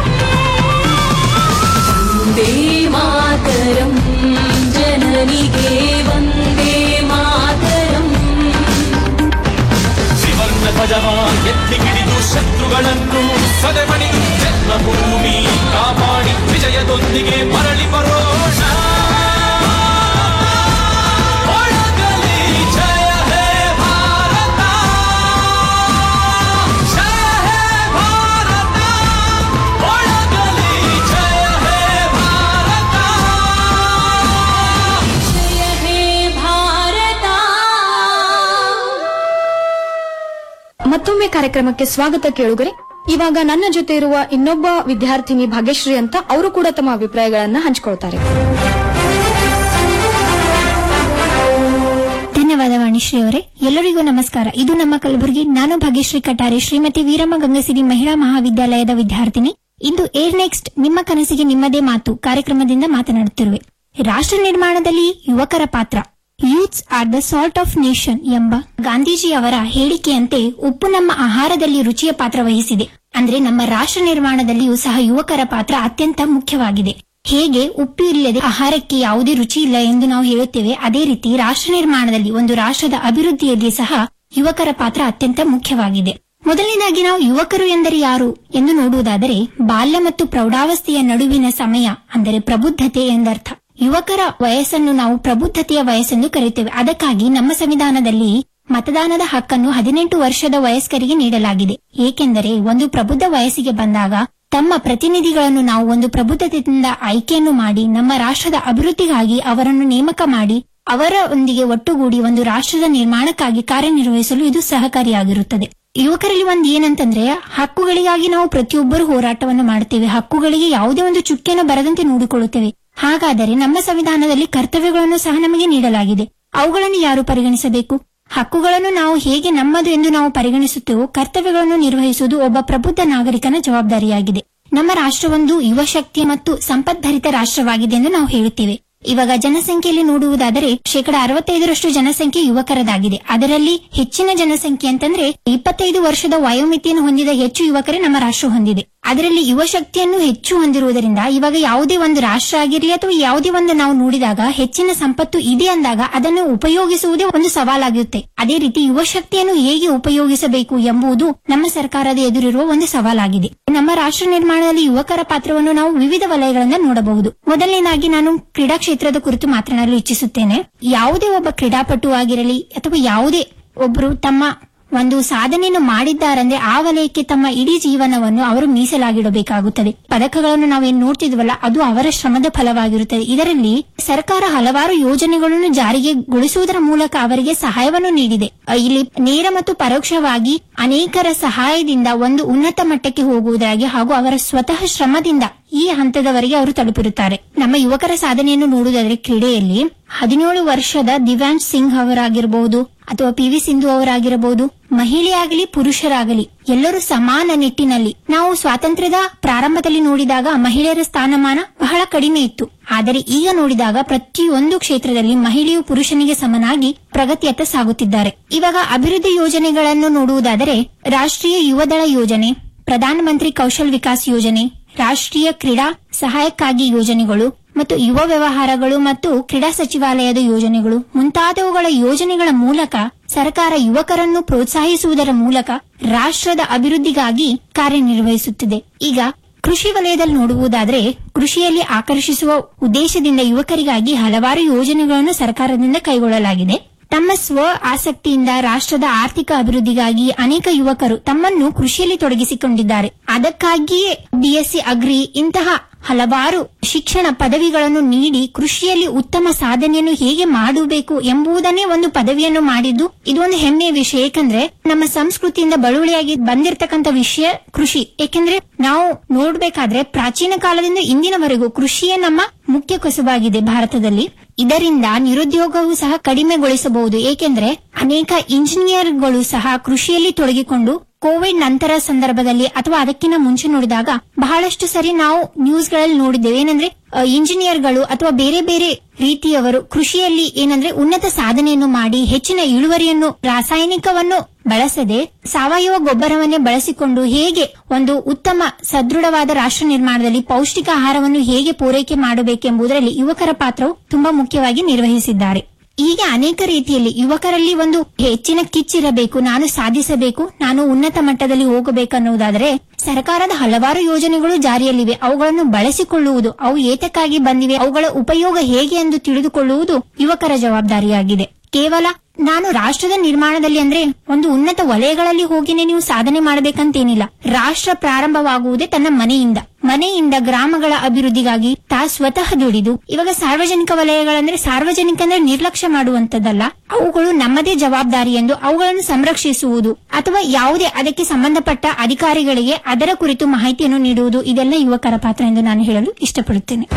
ವಂದೇ ಮಾತರಂ ಜನನಿಗೆ ವಂದೇ ಮಾತರಂ ತ್ರಿವರ್ಣ ಧ್ವಜವ ಎತ್ತಿ ಹಿಡಿದು ಶತ್ರುಗಳನ್ನು ಸದೆಮಣಿ ಜನ್ಮಭೂಮಿ ಕಾಪಾಡಿ ವಿಜಯದೊಂದಿಗೆ ಮರಳಿ ಬರೋಣ ಒಳಗಲಿ ಜಯ ಹೇ ಭಾರತ ಜಯ ಹೇ ಭಾರತ ಒಳಗಲಿ ಜಯ ಹೇ ಭಾರತ ಜಯ ಹೇ ಭಾರತ ಮತ್ತೊಮ್ಮೆ ಕಾರ್ಯಕ್ರಮಕ್ಕೆ ಸ್ವಾಗತ ಕೇಳುಗರೆ ಇವಾಗ ನನ್ನ ಜೊತೆ ಇರುವ ಇನ್ನೊಬ್ಬ ವಿದ್ಯಾರ್ಥಿನಿ ಭಾಗ್ಯಶ್ರೀ ಅಂತ ಅವರು ಕೂಡ ತಮ್ಮ ಅಭಿಪ್ರಾಯಗಳನ್ನ ಹಂಚಿಕೊಳ್ತಾರೆ ಧನ್ಯವಾದ ವಾಣಿಶ್ರೀ ಅವರೇ ಎಲ್ಲರಿಗೂ ನಮಸ್ಕಾರ ಇದು ನಮ್ಮ ಕಲಬುರಗಿ ನಾನು ಭಾಗ್ಯಶ್ರೀ ಕಟಾರೆ ಶ್ರೀಮತಿ ವೀರಮ್ಮ ಗಂಗಸಿರಿ ಮಹಿಳಾ ಮಹಾವಿದ್ಯಾಲಯದ ವಿದ್ಯಾರ್ಥಿನಿ ಇಂದು ಏರ್ ನೆಕ್ಸ್ಟ್ ನಿಮ್ಮ ಕನಸಿಗೆ ನಿಮ್ಮದೇ ಮಾತು ಕಾರ್ಯಕ್ರಮದಿಂದ ಮಾತನಾಡುತ್ತಿರುವೆ ರಾಷ್ಟ್ರ ನಿರ್ಮಾಣದಲ್ಲಿ ಯುವಕರ ಪಾತ್ರ youths are the salt of nation ಎಂಬ ಗಾಂಧೀಜಿಯವರ ಹೇಳಿಕೆಯಂತೆ ಉಪ್ಪು ನಮ್ಮ ಆಹಾರದಲ್ಲಿ ರುಚಿಯ ಪಾತ್ರ ವಹಿಸಿದೆ ಅಂದ್ರೆ ನಮ್ಮ ರಾಷ್ಟ್ರ ನಿರ್ಮಾಣದಲ್ಲಿಯೂ ಸಹ ಯುವಕರ ಪಾತ್ರ ಅತ್ಯಂತ ಮುಖ್ಯವಾಗಿದೆ ಹೇಗೆ ಉಪ್ಪು ಇಲ್ಲದೆ ಆಹಾರಕ್ಕೆ ಯಾವುದೇ ರುಚಿ ಇಲ್ಲ ಎಂದು ನಾವು ಹೇಳುತ್ತೇವೆ ಅದೇ ರೀತಿ ರಾಷ್ಟ್ರ ನಿರ್ಮಾಣದಲ್ಲಿ ಒಂದು ರಾಷ್ಟ್ರದ ಅಭಿವೃದ್ಧಿಯಲ್ಲಿ ಸಹ ಯುವಕರ ಪಾತ್ರ ಅತ್ಯಂತ ಮುಖ್ಯವಾಗಿದೆ ಮೊದಲನೇದಾಗಿ ನಾವು ಯುವಕರು ಎಂದರೆ ಯಾರು ಎಂದು ನೋಡುವುದಾದರೆ ಬಾಲ್ಯ ಮತ್ತು ಪ್ರೌಢಾವಸ್ಥೆಯ ನಡುವಿನ ಸಮಯ ಅಂದರೆ ಪ್ರಬುದ್ಧತೆ ಎಂದರ್ಥ ಯುವಕರ ವಯಸ್ಸನ್ನು ನಾವು ಪ್ರಬುದ್ಧತೆಯ ವಯಸ್ಸೆಂದು ಕರೆಯುತ್ತೇವೆ ಅದಕ್ಕಾಗಿ ನಮ್ಮ ಸಂವಿಧಾನದಲ್ಲಿ ಮತದಾನದ ಹಕ್ಕನ್ನು ಹದಿನೆಂಟು ವರ್ಷದ ವಯಸ್ಕರಿಗೆ ನೀಡಲಾಗಿದೆ ಏಕೆಂದರೆ ಒಂದು ಪ್ರಬುದ್ಧ ವಯಸ್ಸಿಗೆ ಬಂದಾಗ ತಮ್ಮ ಪ್ರತಿನಿಧಿಗಳನ್ನು ನಾವು ಒಂದು ಪ್ರಬುದ್ಧತೆಯಿಂದ ಆಯ್ಕೆಯನ್ನು ಮಾಡಿ ನಮ್ಮ ರಾಷ್ಟ್ರದ ಅಭಿವೃದ್ಧಿಗಾಗಿ ಅವರನ್ನು ನೇಮಕ ಮಾಡಿ ಅವರೊಂದಿಗೆ ಒಟ್ಟುಗೂಡಿ ಒಂದು ರಾಷ್ಟ್ರದ ನಿರ್ಮಾಣಕ್ಕಾಗಿ ಕಾರ್ಯನಿರ್ವಹಿಸಲು ಇದು ಸಹಕಾರಿಯಾಗಿರುತ್ತದೆ ಯುವಕರಲ್ಲಿ ಒಂದು ಏನಂತಂದ್ರೆ ಹಕ್ಕುಗಳಿಗಾಗಿ ನಾವು ಪ್ರತಿಯೊಬ್ಬರು ಹೋರಾಟವನ್ನು ಮಾಡುತ್ತೇವೆ ಹಕ್ಕುಗಳಿಗೆ ಯಾವುದೇ ಒಂದು ಚುಕ್ಕೆಯನ್ನು ಬರದಂತೆ ನೋಡಿಕೊಳ್ಳುತ್ತೇವೆ ಹಾಗಾದರೆ ನಮ್ಮ ಸಂವಿಧಾನದಲ್ಲಿ ಕರ್ತವ್ಯಗಳನ್ನು ಸಹ ನಮಗೆ ನೀಡಲಾಗಿದೆ ಅವುಗಳನ್ನು ಯಾರು ಪರಿಗಣಿಸಬೇಕು ಹಕ್ಕುಗಳನ್ನು ನಾವು ಹೇಗೆ ನಮ್ಮದು ಎಂದು ನಾವು ಪರಿಗಣಿಸುತ್ತೇವೋ ಕರ್ತವ್ಯಗಳನ್ನು ನಿರ್ವಹಿಸುವುದು ಒಬ್ಬ ಪ್ರಬುದ್ಧ ನಾಗರಿಕನ ಜವಾಬ್ದಾರಿಯಾಗಿದೆ ನಮ್ಮ ರಾಷ್ಟ್ರವೊಂದು ಯುವ ಶಕ್ತಿಯ ಮತ್ತು ಸಂಪದ್ಭರಿತ ರಾಷ್ಟ್ರವಾಗಿದೆ ಎಂದು ನಾವು ಹೇಳುತ್ತೇವೆ ಇವಾಗ ಜನಸಂಖ್ಯೆಯಲ್ಲಿ ನೋಡುವುದಾದರೆ ಶೇಕಡ ಅರವತ್ತೈದರಷ್ಟು ಜನಸಂಖ್ಯೆ ಯುವಕರದಾಗಿದೆ ಅದರಲ್ಲಿ ಹೆಚ್ಚಿನ ಜನಸಂಖ್ಯೆ ಅಂತಂದ್ರೆ ಇಪ್ಪತ್ತೈದು ವರ್ಷದ ವಯೋಮಿತಿಯನ್ನು ಹೊಂದಿದ ಹೆಚ್ಚು ಯುವಕರೇ ನಮ್ಮ ರಾಷ್ಟ್ರ ಹೊಂದಿದೆ ಅದರಲ್ಲಿ ಯುವ ಶಕ್ತಿಯನ್ನು ಹೆಚ್ಚು ಹೊಂದಿರುವುದರಿಂದ ಇವಾಗ ಯಾವುದೇ ಒಂದು ರಾಷ್ಟ್ರ ಆಗಿರಲಿ ಅಥವಾ ಯಾವುದೇ ಒಂದು ನಾವು ನೋಡಿದಾಗ ಹೆಚ್ಚಿನ ಸಂಪತ್ತು ಇದೆ ಅಂದಾಗ ಅದನ್ನು ಉಪಯೋಗಿಸುವುದೇ ಒಂದು ಸವಾಲಾಗಿರುತ್ತೆ ಅದೇ ರೀತಿ ಯುವ ಶಕ್ತಿಯನ್ನು ಹೇಗೆ ಉಪಯೋಗಿಸಬೇಕು ಎಂಬುದು ನಮ್ಮ ಸರ್ಕಾರದ ಎದುರಿರುವ ಒಂದು ಸವಾಲಾಗಿದೆ ನಮ್ಮ ರಾಷ್ಟ್ರ ನಿರ್ಮಾಣದಲ್ಲಿ ಯುವಕರ ಪಾತ್ರವನ್ನು ನಾವು ವಿವಿಧ ವಲಯಗಳಿಂದ ನೋಡಬಹುದು ಮೊದಲನೇದಾಗಿ ನಾನು ಕ್ರೀಡಾ ಕ್ಷೇತ್ರದ ಕುರಿತು ಮಾತನಾಡಲು ಇಚ್ಛಿಸುತ್ತೇನೆ ಯಾವುದೇ ಒಬ್ಬ ಕ್ರೀಡಾಪಟು ಆಗಿರಲಿ ಅಥವಾ ಯಾವುದೇ ಒಬ್ಬರು ತಮ್ಮ ಒಂದು ಸಾಧನೆಯನ್ನು ಮಾಡಿದ್ದಾರಂದ್ರೆ ಆ ವಲಯಕ್ಕೆ ತಮ್ಮ ಇಡೀ ಜೀವನವನ್ನು ಅವರು ಮೀಸಲಾಗಿಡಬೇಕಾಗುತ್ತದೆ ಪದಕಗಳನ್ನು ನಾವೇನ್ ನೋಡ್ತಿದ್ವಲ್ಲ ಅದು ಅವರ ಶ್ರಮದ ಫಲವಾಗಿರುತ್ತದೆ ಇದರಲ್ಲಿ ಸರ್ಕಾರ ಹಲವಾರು ಯೋಜನೆಗಳನ್ನು ಜಾರಿಗೆ ಗೊಳಿಸುವುದರ ಮೂಲಕ ಅವರಿಗೆ ಸಹಾಯವನ್ನು ನೀಡಿದೆ ಅ, ಇಲ್ಲಿ ನೇರ ಮತ್ತು ಪರೋಕ್ಷವಾಗಿ ಅನೇಕರ ಸಹಾಯದಿಂದ ಒಂದು ಉನ್ನತ ಮಟ್ಟಕ್ಕೆ ಹೋಗುವುದಾಗಿ ಹಾಗೂ ಅವರ ಸ್ವತಃ ಶ್ರಮದಿಂದ ಈ ಹಂತದವರೆಗೆ ಅವರು ತಲುಪಿರುತ್ತಾರೆ ನಮ್ಮ ಯುವಕರ ಸಾಧನೆಯನ್ನು ನೋಡುವುದಾದರೆ ಕ್ರೀಡೆಯಲ್ಲಿ ಹದಿನೇಳು ವರ್ಷದ ದಿವ್ಯಾಂಶ್ ಸಿಂಗ್ ಅವರಾಗಿರಬಹುದು ಅಥವಾ ಪಿ ವಿ ಸಿಂಧು ಅವರಾಗಿರಬಹುದು ಮಹಿಳೆಯಾಗಲಿ ಪುರುಷರಾಗಲಿ ಎಲ್ಲರೂ ಸಮಾನ ನಿಟ್ಟಿನಲ್ಲಿ ನಾವು ಸ್ವಾತಂತ್ರ್ಯದ ಪ್ರಾರಂಭದಲ್ಲಿ ನೋಡಿದಾಗ ಮಹಿಳೆಯರ ಸ್ಥಾನಮಾನ ಬಹಳ ಕಡಿಮೆ ಇತ್ತು ಆದರೆ ಈಗ ನೋಡಿದಾಗ ಪ್ರತಿಯೊಂದು ಕ್ಷೇತ್ರದಲ್ಲಿ ಮಹಿಳೆಯು ಪುರುಷನಿಗೆ ಸಮನಾಗಿ ಪ್ರಗತಿಯತ್ತ ಸಾಗುತ್ತಿದ್ದಾರೆ ಇವಾಗ ಅಭಿವೃದ್ಧಿ ಯೋಜನೆಗಳನ್ನು ನೋಡುವುದಾದರೆ ರಾಷ್ಟ್ರೀಯ ಯುವದಳ ಯೋಜನೆ ಪ್ರಧಾನಮಂತ್ರಿ ಕೌಶಲ್ ವಿಕಾಸ್ ಯೋಜನೆ ರಾಷ್ಟ್ರೀಯ ಕ್ರೀಡಾ ಸಹಾಯಕ್ಕಾಗಿ ಯೋಜನೆಗಳು ಮತ್ತು ಯುವ ವ್ಯವಹಾರಗಳು ಮತ್ತು ಕ್ರೀಡಾ ಸಚಿವಾಲಯದ ಯೋಜನೆಗಳು ಮುಂತಾದವುಗಳ ಯೋಜನೆಗಳ ಮೂಲಕ ಸರ್ಕಾರ ಯುವಕರನ್ನು ಪ್ರೋತ್ಸಾಹಿಸುವುದರ ಮೂಲಕ ರಾಷ್ಟ್ರದ ಅಭಿವೃದ್ಧಿಗಾಗಿ ಕಾರ್ಯನಿರ್ವಹಿಸುತ್ತಿದೆ ಈಗ ಕೃಷಿ ವಲಯದಲ್ಲಿ ನೋಡುವುದಾದರೆ ಕೃಷಿಯಲ್ಲಿ ಆಕರ್ಷಿಸುವ ಉದ್ದೇಶದಿಂದ ಯುವಕರಿಗಾಗಿ ಹಲವಾರು ಯೋಜನೆಗಳನ್ನು ಸರ್ಕಾರದಿಂದ ಕೈಗೊಳ್ಳಲಾಗಿದೆ ತಮ್ಮ ಸ್ವ ಆಸಕ್ತಿಯಿಂದ ರಾಷ್ಟ್ರದ ಆರ್ಥಿಕ ಅಭಿವೃದ್ಧಿಗಾಗಿ ಅನೇಕ ಯುವಕರು ತಮ್ಮನ್ನು ಕೃಷಿಯಲ್ಲಿ ತೊಡಗಿಸಿಕೊಂಡಿದ್ದಾರೆ ಅದಕ್ಕಾಗಿಯೇ ಬಿಎಸ್ಸಿ ಅಗ್ರಿ ಇಂತಹ ಹಲವಾರು ಶಿಕ್ಷಣ ಪದವಿಗಳನ್ನು ನೀಡಿ ಕೃಷಿಯಲ್ಲಿ ಉತ್ತಮ ಸಾಧನೆಯನ್ನು ಹೇಗೆ ಮಾಡಬೇಕು ಎಂಬುದನ್ನೇ ಒಂದು ಪದವಿಯನ್ನು ಮಾಡಿದ್ದು ಇದು ಒಂದು ಹೆಮ್ಮೆಯ ವಿಷಯ ಏಕೆಂದ್ರೆ ನಮ್ಮ ಸಂಸ್ಕೃತಿಯಿಂದ ಬಳುವಳಿಯಾಗಿ ಬಂದಿರತಕ್ಕಂತ ವಿಷಯ ಕೃಷಿ ಏಕೆಂದ್ರೆ ನಾವು ನೋಡ್ಬೇಕಾದ್ರೆ ಪ್ರಾಚೀನ ಕಾಲದಿಂದ ಇಂದಿನವರೆಗೂ ಕೃಷಿಯೇ ನಮ್ಮ ಮುಖ್ಯ ಕಸುಬಾಗಿದೆ ಭಾರತದಲ್ಲಿ ಇದರಿಂದ ನಿರುದ್ಯೋಗವೂ ಸಹ ಕಡಿಮೆಗೊಳಿಸಬಹುದು ಏಕೆಂದ್ರೆ ಅನೇಕ ಇಂಜಿನಿಯರ್ಗಳು ಸಹ ಕೃಷಿಯಲ್ಲಿ ತೊಡಗಿಕೊಂಡು ಕೋವಿಡ್ ನಂತರ ಸಂದರ್ಭದಲ್ಲಿ ಅಥವಾ ಅದಕ್ಕಿಂತ ಮುಂಚೆ ನೋಡಿದಾಗ ಬಹಳಷ್ಟು ಸರಿ ನಾವು ನ್ಯೂಸ್ಗಳಲ್ಲಿ ನೋಡಿದ್ದೇವೆ ಏನಂದ್ರೆ ಅ, ಇಂಜಿನಿಯರ್ಗಳು ಅಥವಾ ಬೇರೆ ಬೇರೆ ರೀತಿಯವರು ಕೃಷಿಯಲ್ಲಿ ಏನಂದ್ರೆ ಉನ್ನತ ಸಾಧನೆಯನ್ನು ಮಾಡಿ ಹೆಚ್ಚಿನ ಇಳುವರಿಯನ್ನು ರಾಸಾಯನಿಕವನ್ನು ಬಳಸದೆ ಸಾವಯವ ಗೊಬ್ಬರವನ್ನೇ ಬಳಸಿಕೊಂಡು ಹೇಗೆ ಒಂದು ಉತ್ತಮ ಸದೃಢವಾದ ರಾಷ್ಟ್ರ ನಿರ್ಮಾಣದಲ್ಲಿ ಪೌಷ್ಟಿಕ ಆಹಾರವನ್ನು ಹೇಗೆ ಪೂರೈಕೆ ಮಾಡಬೇಕೆಂಬುದರಲ್ಲಿ ಯುವಕರ ಪಾತ್ರವು ತುಂಬಾ ಮುಖ್ಯವಾಗಿ ನಿರ್ವಹಿಸಿದ್ದಾರೆ ಹೀಗೆ ಅನೇಕ ರೀತಿಯಲ್ಲಿ ಯುವಕರಲ್ಲಿ ಒಂದು ಹೆಚ್ಚಿನ ಕಿಚ್ಚಿರಬೇಕು ನಾನು ಸಾಧಿಸಬೇಕು ನಾನು ಉನ್ನತ ಮಟ್ಟದಲ್ಲಿ ಹೋಗಬೇಕನ್ನುವುದಾದರೆ ಸರ್ಕಾರದ ಹಲವಾರು ಯೋಜನೆಗಳು ಜಾರಿಯಲ್ಲಿವೆ ಅವುಗಳನ್ನು ಬಳಸಿಕೊಳ್ಳುವುದು ಅವು ಏತಕ್ಕಾಗಿ ಬಂದಿವೆ ಅವುಗಳ ಉಪಯೋಗ ಹೇಗೆ ಎಂದು ತಿಳಿದುಕೊಳ್ಳುವುದು ಯುವಕರ ಜವಾಬ್ದಾರಿಯಾಗಿದೆ ಕೇವಲ ನಾನು ರಾಷ್ಟ್ರದ ನಿರ್ಮಾಣದಲ್ಲಿ ಅಂದ್ರೆ ಒಂದು ಉನ್ನತ ವಲಯಗಳಲ್ಲಿ ಹೋಗಿನೇ ನೀವು ಸಾಧನೆ ಮಾಡಬೇಕಂತೇನಿಲ್ಲ ರಾಷ್ಟ್ರ ಪ್ರಾರಂಭವಾಗುವುದೇ ತನ್ನ ಮನೆಯಿಂದ ಮನೆಯಿಂದ ಗ್ರಾಮಗಳ ಅಭಿವೃದ್ಧಿಗಾಗಿ ತಾ ಸ್ವತಃ ದುಡಿದು ಇವಾಗ ಸಾರ್ವಜನಿಕ ವಲಯಗಳಂದ್ರೆ ಸಾರ್ವಜನಿಕ ಅಂದ್ರೆ ನಿರ್ಲಕ್ಷ್ಯ ಮಾಡುವಂತದ್ದಲ್ಲ ಅವುಗಳು ನಮ್ಮದೇ ಜವಾಬ್ದಾರಿ ಎಂದು ಅವುಗಳನ್ನು ಸಂರಕ್ಷಿಸುವುದು ಅಥವಾ ಯಾವುದೇ ಅದಕ್ಕೆ ಸಂಬಂಧಪಟ್ಟ ಅಧಿಕಾರಿಗಳಿಗೆ ಅದರ ಕುರಿತು ಮಾಹಿತಿಯನ್ನು ನೀಡುವುದು ಇದೆಲ್ಲ ಯುವಕರ ಪಾತ್ರ ಎಂದು ನಾನು ಹೇಳಲು ಇಷ್ಟಪಡುತ್ತೇನೆ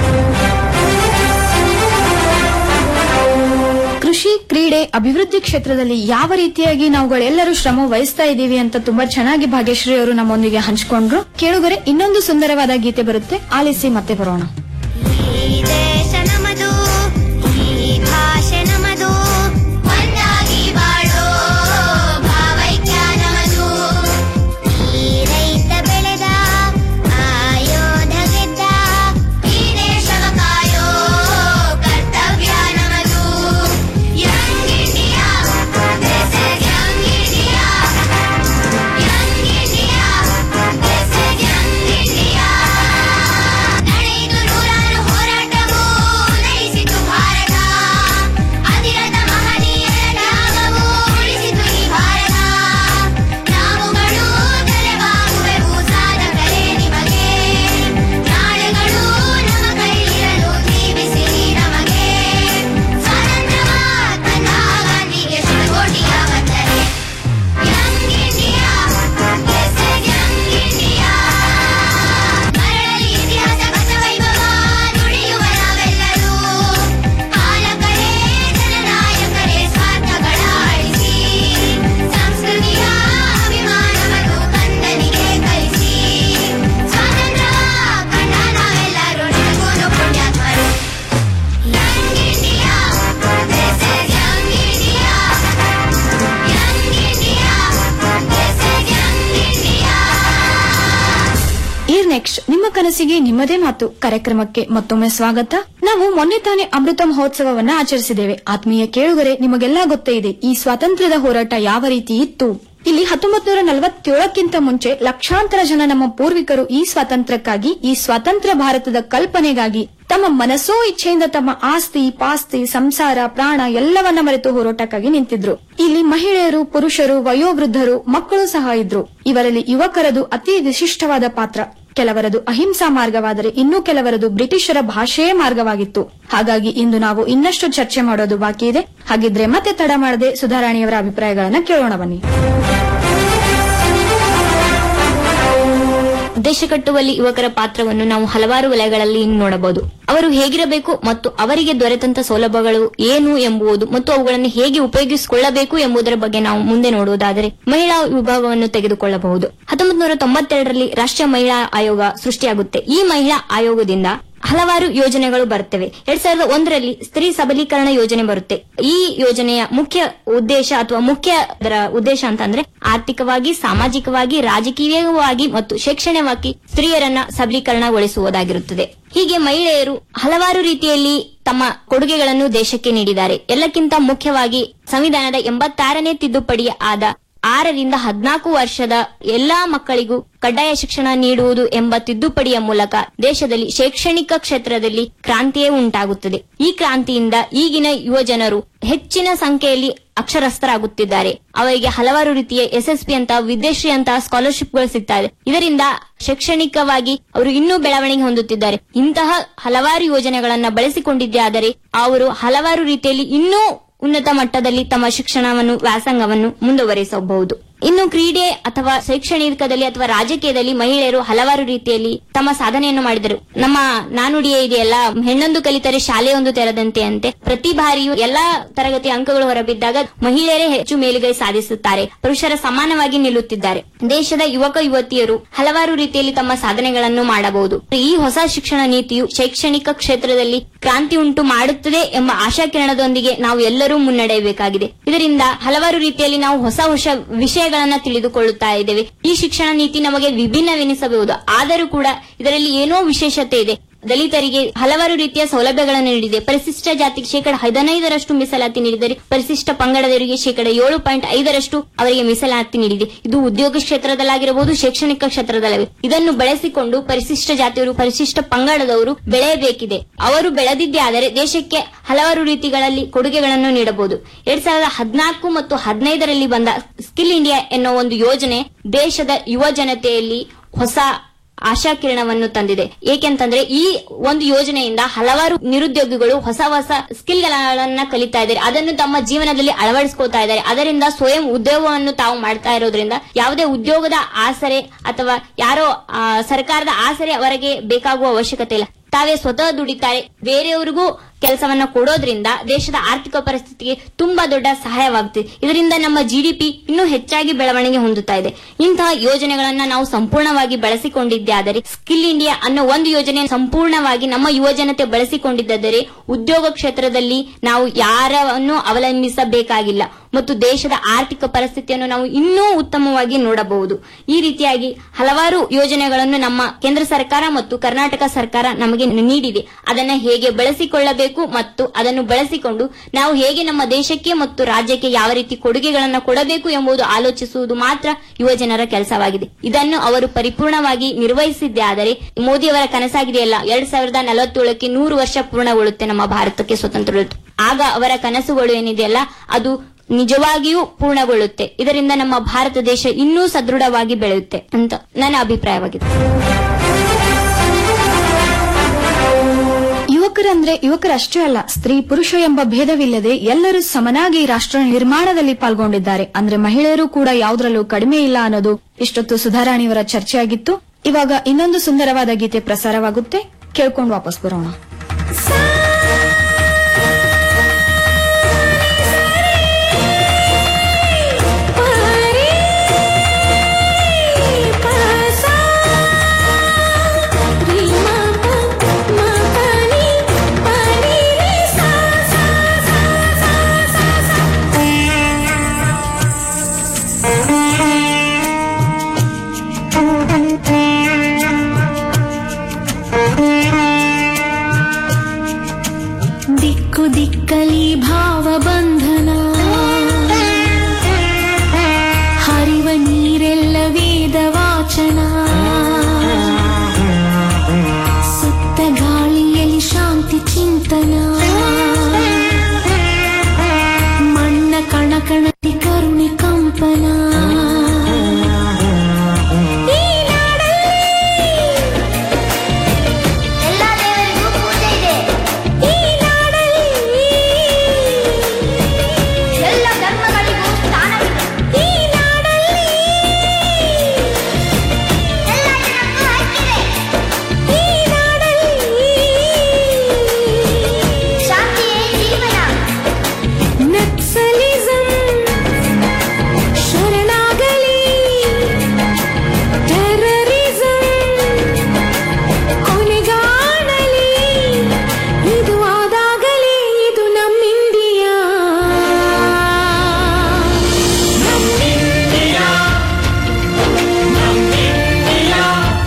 ಕೃಷಿ ಕ್ರೀಡೆ ಅಭಿವೃದ್ಧಿ ಕ್ಷೇತ್ರದಲ್ಲಿ ಯಾವ ರೀತಿಯಾಗಿ ನಾವುಗಳೆಲ್ಲರೂ ಶ್ರಮ ವಹಿಸ್ತಾ ಇದ್ದೀವಿ ಅಂತ ತುಂಬಾ ಚೆನ್ನಾಗಿ ಭಾಗ್ಯಶ್ರೀ ಅವರು ನಮ್ಮೊಂದಿಗೆ ಹಂಚಿಕೊಂಡ್ರು ಕೇಳುಗರೆ ಇನ್ನೊಂದು ಸುಂದರವಾದ ಗೀತೆ ಬರುತ್ತೆ ಆಲಿಸಿ ಮತ್ತೆ ಬರೋಣ ದೇಶ ನಮದು ಈ ಭಾಷೆ ನಮದು ಒಂದಾಗಿ ಬಾಳೋ ಭಾವೈಕ್ಯ ನಮದು ಈ ರೈತ ಬೆಳೆದ ಆಯೋಧ ಗೆದ್ದ ಈ ದೇಶವ ಕಾಯೋ ಕರ್ತವ್ಯ ನಮದು young India this is young India. Young India, this is young India. ನಡೆಯಿತು ನೂರಾರು ಹೋರಾಟವು ನಯಿಸಿತು ಭಾರತ ಅಧಿರಥ ಮಹನೀಯರ ತ್ಯಾಗವು ಉಳಿಸಿತು ಈ ಭಾರತ ನಾವುಗಳು ತಲೆಬಾಗುವೆವು ಸಾಧಕರೇ ನಿಮಗೆ ನಾಳೆಗಳು ನಮ್ಮ ಕೈಲಿರಲು ಜೀವಿಸಿರಿ ನಮಗೆ ಸ್ವಾತಂತ್ರ್ಯವ ತಂದಾಗ ಗಾಂಧಿಗೆ ಸುಡುಗೋಟಿಯ ಬಂದರೆ young India this is young India. ಮರಳಲಿ ಇತಿಹಾಸ ಬದ್ಧ ವೈಭವ ನುಡಿಯುವ ನಾವೆಲ್ಲರೂ ಪಾಲಕರೇ ಜನನಾಯಕರೇ ಸ್ವಾರ್ಥಗಳ ಅಳಿಸಿ ಸಂಸ್ಕೃತಿಯ ಅಭಿಮಾನವನ್ನು ಕಂದನಿಗೆ ಕಲಿಸಿ ಸ್ವಾತಂತ್ರ್ಯ ಕಂಡ ನಾವೆಲ್ಲರೂ ನಿಮಗೂನು ಪುಣ್ಯಾತ್ಮರು young India this is young India. Young India this is young India. ಈರ್ ನೆಕ್ಸ್ಟ್ ನಿಮ್ಮ ಕನಸಿಗೆ ನಿಮ್ಮದೇ ಮಾತು ಕಾರ್ಯಕ್ರಮಕ್ಕೆ ಮತ್ತೊಮ್ಮೆ ಸ್ವಾಗತ ನಾವು ಮೊನ್ನೆ ತಾನೇ ಅಮೃತ ಮಹೋತ್ಸವವನ್ನ ಆಚರಿಸಿದ್ದೇವೆ ಆತ್ಮೀಯ ಕೇಳುಗರೆ ನಿಮಗೆಲ್ಲಾ ಗೊತ್ತೇ ಇದೆ ಈ ಸ್ವಾತಂತ್ರ್ಯದ ಹೋರಾಟ ಯಾವ ರೀತಿ ಇತ್ತು ಇಲ್ಲಿ ಹತ್ತೊಂಬತ್ ನೂರ ನಲವತ್ತೇಳಕ್ಕಿಂತ ಮುಂಚೆ ಲಕ್ಷಾಂತರ ಜನ ನಮ್ಮ ಪೂರ್ವಿಕರು ಈ ಸ್ವಾತಂತ್ರ್ಯಕ್ಕಾಗಿ ಈ ಸ್ವಾತಂತ್ರ್ಯ ಭಾರತದ ಕಲ್ಪನೆಗಾಗಿ ತಮ್ಮ ಮನಸ್ಸೋ ಇಚ್ಛೆಯಿಂದ ತಮ್ಮ ಆಸ್ತಿ ಪಾಸ್ತಿ ಸಂಸಾರ ಪ್ರಾಣ ಎಲ್ಲವನ್ನ ಮರೆತು ಹೋರಾಟಕ್ಕಾಗಿ ನಿಂತಿದ್ರು ಇಲ್ಲಿ ಮಹಿಳೆಯರು ಪುರುಷರು ವಯೋವೃದ್ಧರು ಮಕ್ಕಳು ಸಹ ಇದ್ರು ಇವರಲ್ಲಿ ಯುವಕರದು ಅತಿ ವಿಶಿಷ್ಟವಾದ ಪಾತ್ರ ಕೆಲವರದು ಅಹಿಂಸಾ ಮಾರ್ಗವಾದರೆ ಇನ್ನೂ ಕೆಲವರದು ಬ್ರಿಟಿಷರ ಭಾಷೆಯೇ ಮಾರ್ಗವಾಗಿತ್ತು ಹಾಗಾಗಿ ಇಂದು ನಾವು ಇನ್ನಷ್ಟು ಚರ್ಚೆ ಮಾಡೋದು ಬಾಕಿ ಇದೆ ಹಾಗಿದ್ರೆ ಮತ್ತೆ ತಡ ಮಾಡದೆ ಸುಧಾರಾಣಿಯವರ ಅಭಿಪ್ರಾಯಗಳನ್ನ ಕೇಳೋಣ ಬನ್ನಿ ದೇಶ ಕಟ್ಟುವಲ್ಲಿ ಯುವಕರ ಪಾತ್ರವನ್ನು ನಾವು ಹಲವಾರು ವಲಯಗಳಲ್ಲಿ ನೋಡಬಹುದು ಅವರು ಹೇಗಿರಬೇಕು ಮತ್ತು ಅವರಿಗೆ ದೊರೆತಂತ ಸೌಲಭ್ಯಗಳು ಏನು ಎಂಬುದು ಮತ್ತು ಅವುಗಳನ್ನು ಹೇಗೆ ಉಪಯೋಗಿಸಿಕೊಳ್ಳಬೇಕು ಎಂಬುದರ ಬಗ್ಗೆ ನಾವು ಮುಂದೆ ನೋಡುವುದಾದರೆ ಮಹಿಳಾ ವಿಭಾಗವನ್ನು ತೆಗೆದುಕೊಳ್ಳಬಹುದು ಹತ್ತೊಂಬತ್ತು ನೂರ ತೊಂಬತ್ತೆರಡರಲ್ಲಿ ರಾಷ್ಟ್ರೀಯ ಮಹಿಳಾ ಆಯೋಗ ಸೃಷ್ಟಿಯಾಗುತ್ತೆ ಈ ಮಹಿಳಾ ಆಯೋಗದಿಂದ ಹಲವಾರು ಯೋಜನೆಗಳು ಬರುತ್ತವೆ ಎರಡ್ ಸಾವಿರದ ಒಂದರಲ್ಲಿ ಸ್ತ್ರೀ ಸಬಲೀಕರಣ ಯೋಜನೆ ಬರುತ್ತೆ ಈ ಯೋಜನೆಯ ಮುಖ್ಯ ಉದ್ದೇಶ ಅಥವಾ ಮುಖ್ಯ ಅದರ ಉದ್ದೇಶ ಅಂತಂದ್ರೆ ಆರ್ಥಿಕವಾಗಿ ಸಾಮಾಜಿಕವಾಗಿ ರಾಜಕೀಯವಾಗಿ ಮತ್ತು ಶೈಕ್ಷಣಿಕವಾಗಿ ಸ್ತ್ರೀಯರನ್ನ ಸಬಲೀಕರಣಗೊಳಿಸುವುದಾಗಿರುತ್ತದೆ ಹೀಗೆ ಮಹಿಳೆಯರು ಹಲವಾರು ರೀತಿಯಲ್ಲಿ ತಮ್ಮ ಕೊಡುಗೆಗಳನ್ನು ದೇಶಕ್ಕೆ ನೀಡಿದ್ದಾರೆ ಎಲ್ಲಕ್ಕಿಂತ ಮುಖ್ಯವಾಗಿ ಸಂವಿಧಾನದ ಎಂಬತ್ತಾರನೇ ತಿದ್ದುಪಡಿ ಆದ ಆರರಿಂದ ಹದಿನಾಲ್ಕು ವರ್ಷದ ಎಲ್ಲಾ ಮಕ್ಕಳಿಗೂ ಕಡ್ಡಾಯ ಶಿಕ್ಷಣ ನೀಡುವುದು ಎಂಬ ತಿದ್ದುಪಡಿಯ ಮೂಲಕ ದೇಶದಲ್ಲಿ ಶೈಕ್ಷಣಿಕ ಕ್ಷೇತ್ರದಲ್ಲಿ ಕ್ರಾಂತಿಯೇ ಉಂಟಾಗುತ್ತದೆ ಈ ಕ್ರಾಂತಿಯಿಂದ ಈಗಿನ ಯುವ ಜನರು ಹೆಚ್ಚಿನ ಸಂಖ್ಯೆಯಲ್ಲಿ ಅಕ್ಷರಸ್ಥರಾಗುತ್ತಿದ್ದಾರೆ ಅವರಿಗೆ ಹಲವಾರು ರೀತಿಯ ಎಸ್ಎಸ್ಪಿ ಅಂತ ವಿದೇಶಿ ಅಂತ ಸ್ಕಾಲರ್ಶಿಪ್ಗಳು ಸಿಗ್ತಾ ಇದೆ ಇದರಿಂದ ಶೈಕ್ಷಣಿಕವಾಗಿ ಅವರು ಇನ್ನೂ ಬೆಳವಣಿಗೆ ಹೊಂದುತ್ತಿದ್ದಾರೆ ಇಂತಹ ಹಲವಾರು ಯೋಜನೆಗಳನ್ನ ಬಳಸಿಕೊಂಡಿದ್ದೇ ಆದರೆ ಅವರು ಹಲವಾರು ರೀತಿಯಲ್ಲಿ ಇನ್ನೂ ಉನ್ನತ ಮಟ್ಟದಲ್ಲಿ ತಮ್ಮ ಶಿಕ್ಷಣವನ್ನು ವ್ಯಾಸಂಗವನ್ನು ಮುಂದುವರಿಸಬಹುದು ಇನ್ನು ಕ್ರೀಡೆ ಅಥವಾ ಶೈಕ್ಷಣಿಕದಲ್ಲಿ ಅಥವಾ ರಾಜಕೀಯದಲ್ಲಿ ಮಹಿಳೆಯರು ಹಲವಾರು ರೀತಿಯಲ್ಲಿ ತಮ್ಮ ಸಾಧನೆಯನ್ನು ಮಾಡಿದರು ನಮ್ಮ ನಾನುಡಿಯೇ ಇದೆಯಲ್ಲ ಹೆಣ್ಣೊಂದು ಕಲಿತರೆ ಶಾಲೆಯೊಂದು ತೆರೆದಂತೆ ಅಂತೆ ಪ್ರತಿ ಬಾರಿಯೂ ಎಲ್ಲಾ ತರಗತಿ ಅಂಕಗಳು ಹೊರಬಿದ್ದಾಗ ಮಹಿಳೆಯರೇ ಹೆಚ್ಚು ಮೇಲುಗೈ ಸಾಧಿಸುತ್ತಾರೆ ಪುರುಷರ ಸಮಾನವಾಗಿ ನಿಲ್ಲುತ್ತಿದ್ದಾರೆ ದೇಶದ ಯುವಕ ಯುವತಿಯರು ಹಲವಾರು ರೀತಿಯಲ್ಲಿ ತಮ್ಮ ಸಾಧನೆಗಳನ್ನು ಮಾಡಬಹುದು ಈ ಹೊಸ ಶಿಕ್ಷಣ ನೀತಿಯು ಶೈಕ್ಷಣಿಕ ಕ್ಷೇತ್ರದಲ್ಲಿ ಕ್ರಾಂತಿ ಉಂಟು ಮಾಡುತ್ತದೆ ಎಂಬ ಆಶಾಕಿರಣದೊಂದಿಗೆ ನಾವು ಎಲ್ಲರೂ ಮುನ್ನಡೆಯಬೇಕಾಗಿದೆ ಇದರಿಂದ ಹಲವಾರು ರೀತಿಯಲ್ಲಿ ನಾವು ಹೊಸ ಹೊಸ ವಿಷಯಗಳನ್ನ ತಿಳಿದುಕೊಳ್ಳುತ್ತಾ ಇದ್ದೇವೆ ಈ ಶಿಕ್ಷಣ ನೀತಿ ನಮಗೆ ವಿಭಿನ್ನವೆನಿಸಬಹುದು ಆದರೂ ಕೂಡ ಇದರಲ್ಲಿ ಏನೋ ವಿಶೇಷತೆ ಇದೆ ದಲಿತರಿಗೆ ಹಲವಾರು ರೀತಿಯ ಸೌಲಭ್ಯಗಳನ್ನು ನೀಡಿದೆ ಪರಿಶಿಷ್ಟ ಜಾತಿಗೆ ಶೇಕಡ ಹದಿನೈದರಷ್ಟು ಮೀಸಲಾತಿ ನೀಡಿದರೆ ಪರಿಶಿಷ್ಟ ಪಂಗಡದವರಿಗೆ ಶೇಕಡ ಏಳು ಪಾಯಿಂಟ್ ಐದರಷ್ಟು ಅವರಿಗೆ ಮೀಸಲಾತಿ ನೀಡಿದೆ ಇದು ಉದ್ಯೋಗ ಕ್ಷೇತ್ರದಲ್ಲಾಗಿರಬಹುದು ಶೈಕ್ಷಣಿಕ ಕ್ಷೇತ್ರದಲ್ಲಿ ಇದನ್ನು ಬಳಸಿಕೊಂಡು ಪರಿಶಿಷ್ಟ ಜಾತಿಯವರು ಪರಿಶಿಷ್ಟ ಪಂಗಡದವರು ಬೆಳೆಯಬೇಕಿದೆ ಅವರು ಬೆಳೆದಿದ್ದೇ ಆದರೆ ದೇಶಕ್ಕೆ ಹಲವಾರು ರೀತಿಗಳಲ್ಲಿ ಕೊಡುಗೆಗಳನ್ನು ನೀಡಬಹುದು ಎರಡ್ ಸಾವಿರದ ಹದಿನಾಲ್ಕು ಮತ್ತು ಹದಿನೈದರಲ್ಲಿ ಬಂದ ಸ್ಕಿಲ್ ಇಂಡಿಯಾ ಎನ್ನುವ ಒಂದು ಯೋಜನೆ ದೇಶದ ಯುವ ಜನತೆಯಲ್ಲಿ ಹೊಸ ಆಶಾಕಿರಣವನ್ನು ತಂದಿದೆ ಏಕೆಂತಂದ್ರೆ ಈ ಒಂದು ಯೋಜನೆಯಿಂದ ಹಲವಾರು ನಿರುದ್ಯೋಗಿಗಳು ಹೊಸ ಹೊಸ ಸ್ಕಿಲ್ ಗಳನ್ನ ಕಲಿತಾ ಇದ್ದಾರೆ ಅದನ್ನು ತಮ್ಮ ಜೀವನದಲ್ಲಿ ಅಳವಡಿಸ್ಕೋತಾ ಇದ್ದಾರೆ ಅದರಿಂದ ಸ್ವಯಂ ಉದ್ಯೋಗವನ್ನು ತಾವು ಮಾಡ್ತಾ ಇರೋದ್ರಿಂದ ಯಾವುದೇ ಉದ್ಯೋಗದ ಆಸರೆ ಅಥವಾ ಯಾರೋ ಆ, ಸರ್ಕಾರದ ಆಸರೆ ಅವರಿಗೆ ಬೇಕಾಗುವ ಅವಶ್ಯಕತೆ ಇಲ್ಲ ತಾವೇ ಸ್ವತಃ ದುಡಿತಾರೆ ಬೇರೆಯವರಿಗೂ ಕೆಲಸವನ್ನ ಕೊಡೋದ್ರಿಂದ ದೇಶದ ಆರ್ಥಿಕ ಪರಿಸ್ಥಿತಿಗೆ ತುಂಬಾ ದೊಡ್ಡ ಸಹಾಯವಾಗುತ್ತಿದೆ ಇದರಿಂದ ನಮ್ಮ ಜಿಡಿಪಿ ಇನ್ನೂ ಹೆಚ್ಚಾಗಿ ಬೆಳವಣಿಗೆ ಹೊಂದುತ್ತಾ ಇದೆ ಇಂತಹ ಯೋಜನೆಗಳನ್ನ ನಾವು ಸಂಪೂರ್ಣವಾಗಿ ಬಳಸಿಕೊಂಡಿದ್ದೇ ಆದರೆ ಸ್ಕಿಲ್ ಇಂಡಿಯಾ ಅನ್ನೋ ಒಂದು ಯೋಜನೆ ಸಂಪೂರ್ಣವಾಗಿ ನಮ್ಮ ಯುವ ಜನತೆ ಬಳಸಿಕೊಂಡಿದ್ದರೆ ಉದ್ಯೋಗ ಕ್ಷೇತ್ರದಲ್ಲಿ ನಾವು ಯಾರನ್ನು ಅವಲಂಬಿಸಬೇಕಾಗಿಲ್ಲ ಮತ್ತು ದೇಶದ ಆರ್ಥಿಕ ಪರಿಸ್ಥಿತಿಯನ್ನು ನಾವು ಇನ್ನೂ ಉತ್ತಮವಾಗಿ ನೋಡಬಹುದು ಈ ರೀತಿಯಾಗಿ ಹಲವಾರು ಯೋಜನೆಗಳನ್ನು ನಮ್ಮ ಕೇಂದ್ರ ಸರ್ಕಾರ ಮತ್ತು ಕರ್ನಾಟಕ ಸರ್ಕಾರ ನಮಗೆ ನೀಡಿದೆ ಅದನ್ನ ಹೇಗೆ ಬಳಸಿಕೊಳ್ಳಬೇಕು ಮತ್ತು ಅದನ್ನು ಬಳಸಿಕೊಂಡು ನಾವು ಹೇಗೆ ನಮ್ಮ ದೇಶಕ್ಕೆ ಮತ್ತು ರಾಜ್ಯಕ್ಕೆ ಯಾವ ರೀತಿ ಕೊಡುಗೆಗಳನ್ನು ಕೊಡಬೇಕು ಎಂಬುದು ಆಲೋಚಿಸುವುದು ಮಾತ್ರ ಯುವ ಜನರ ಕೆಲಸವಾಗಿದೆ ಇದನ್ನು ಅವರು ಪರಿಪೂರ್ಣವಾಗಿ ನಿರ್ವಹಿಸಿದ್ದೇ ಆದರೆ ಮೋದಿಯವರ ಕನಸಾಗಿದೆಯಲ್ಲ ಎರಡ್ ಸಾವಿರದ ನಲವತ್ತೇಳಕ್ಕೆ ನೂರು ವರ್ಷ ಪೂರ್ಣಗೊಳ್ಳುತ್ತೆ ನಮ್ಮ ಭಾರತಕ್ಕೆ ಸ್ವತಂತ್ರ ಆಗ ಅವರ ಕನಸುಗಳು ಏನಿದೆಯಲ್ಲ ಅದು ನಿಜವಾಗಿಯೂ ಪೂರ್ಣಗೊಳ್ಳುತ್ತೆ ಇದರಿಂದ ನಮ್ಮ ಭಾರತ ದೇಶ ಇನ್ನೂ ಸದೃಢವಾಗಿ ಬೆಳೆಯುತ್ತೆ ಅಂತ ನನ್ನ ಅಭಿಪ್ರಾಯವಾಗಿದೆ ಯುವಕರಂದ್ರೆ ಯುವಕರಷ್ಟೇ ಅಲ್ಲ ಸ್ತ್ರೀ ಪುರುಷ ಎಂಬ ಭೇದವಿಲ್ಲದೆ ಎಲ್ಲರೂ ಸಮನಾಗಿ ರಾಷ್ಟ್ರ ನಿರ್ಮಾಣದಲ್ಲಿ ಪಾಲ್ಗೊಂಡಿದ್ದಾರೆ ಅಂದ್ರೆ ಮಹಿಳೆಯರು ಕೂಡ ಯಾವುದರಲ್ಲೂ ಕಡಿಮೆ ಇಲ್ಲ ಅನ್ನೋದು ಇಷ್ಟೊತ್ತು ಸುಧಾರಾಣಿಯವರ ಚರ್ಚೆಯಾಗಿತ್ತು ಇವಾಗ ಇನ್ನೊಂದು ಸುಂದರವಾದ ಗೀತೆ ಪ್ರಸಾರವಾಗುತ್ತೆ ಕೇಳ್ಕೊಂಡು ವಾಪಸ್ ಬರೋಣ ದಿಕ್ಕು ದಿಕ್ಕಲಿ ಭಾವ ಬಂಧನ ಹರಿವ ನೀರೆಲ್ಲ ವೇದ ವಾಚನ ಸುತ್ತ ಗಾಳಿಯಲ್ಲಿ ಶಾಂತಿ ಚಿಂತನ ಮಣ್ಣ ಕಣ ಕಣದಿ ಕರುಣೆ ಕಂಪನ ಈ ಎಲ್ಲ ದೇವರಿಗೂ ಪೂಜೆ ಇದೆ ಈ ನಾಡಲ್ಲಿ ಎಲ್ಲ ಧರ್ಮಗಳಿಗೂ ಸ್ಥಾನವಿದೆ ಈ ನಾಡಲ್ಲಿ ಎಲ್ಲ ಜನಕ್ಕೂ ಹಕ್ಕಿದೆ ಈ ನಾಡಲ್ಲಿ ಶಾಂತಿಯೇ ಜೀವನ ನಕ್ಸಲಿಸಂ ಶರಣಾಗಲಿ ಟೆರರಿಸಂ ಕೊನೆಗಾಣಲಿ ಇದು ಆದಾಗಲೇ ಇದು ನಮ್ಮಿಂಡಿಯಾ ನಮ್ಮಿಂಡಿಯಾ ನಮ್ಮಿಂಡಿಯಾ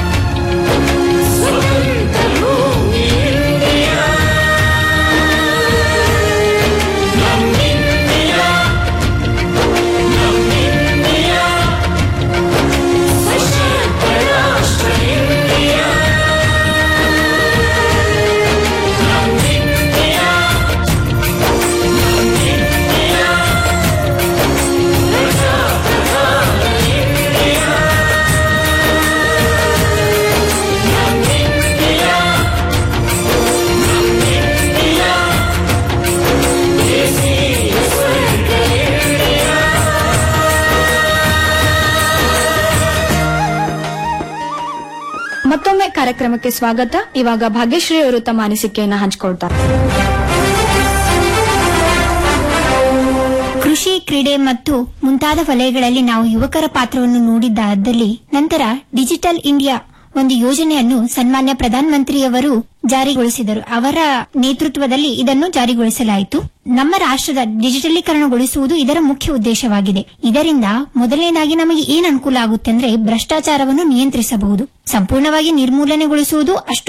ಸ್ವತಂತ್ರ ಭೂಮಿ ಇಂಡಿಯಾ ನಮ್ಮಿಂಡಿಯಾ ನಮ್ಮಿಂಡಿಯಾ ಸಶಕ್ತ ರಾಷ್ಟ್ರ ಇಂಡಿಯಾ ನಮ್ಮಿಂಡಿಯಾ ನಮ್ಮಿಂಡಿಯಾ ಪ್ರಜಾಪ್ರಧಾನ ಇಂಡಿಯಾ ನಮ್ಮಿಂಡಿಯಾ ನಮ್ಮಿಂಡಿಯಾ ದೇಶೀಯ ಸ್ವರ್ಗ ಇಂಡಿಯಾ ಮತ್ತೊಮ್ಮೆ ಕಾರ್ಯಕ್ರಮಕ್ಕೆ ಸ್ವಾಗತ ಇವಾಗ ಭಾಗ್ಯಶ್ರೀ ಅವರು ತಮ್ಮ ಅನಿಸಿಕೆಯನ್ನ ಹಂಚಿಕೊಳ್ತಾರೆ ಕೃಷಿ ಕ್ರೀಡೆ ಮತ್ತು ಮುಂತಾದ ವಲಯಗಳಲ್ಲಿ ನಾವು ಯುವಕರ ಪಾತ್ರವನ್ನು ನೋಡಿದ್ದಾದಲ್ಲಿ ನಂತರ ಡಿಜಿಟಲ್ ಇಂಡಿಯಾ ಒಂದು ಯೋಜನೆಯನ್ನು ಸನ್ಮಾನ್ಯ ಪ್ರಧಾನಮಂತ್ರಿಯವರು ಜಾರಿಗೊಳಿಸಿದರು ಅವರ ನೇತೃತ್ವದಲ್ಲಿ ಇದನ್ನು ಜಾರಿಗೊಳಿಸಲಾಯಿತು ನಮ್ಮ ರಾಷ್ಟ್ರದ ಡಿಜಿಟಲೀಕರಣಗೊಳಿಸುವುದು ಇದರ ಮುಖ್ಯ ಉದ್ದೇಶವಾಗಿದೆ ಇದರಿಂದ ಮೊದಲನೇದಾಗಿ ನಮಗೆ ಏನ್ ಅನುಕೂಲ ಆಗುತ್ತೆ ಅಂದ್ರೆ ಭ್ರಷ್ಟಾಚಾರವನ್ನು ನಿಯಂತ್ರಿಸಬಹುದು ಸಂಪೂರ್ಣವಾಗಿ ನಿರ್ಮೂಲನೆಗೊಳಿಸುವುದು ಅಷ್ಟು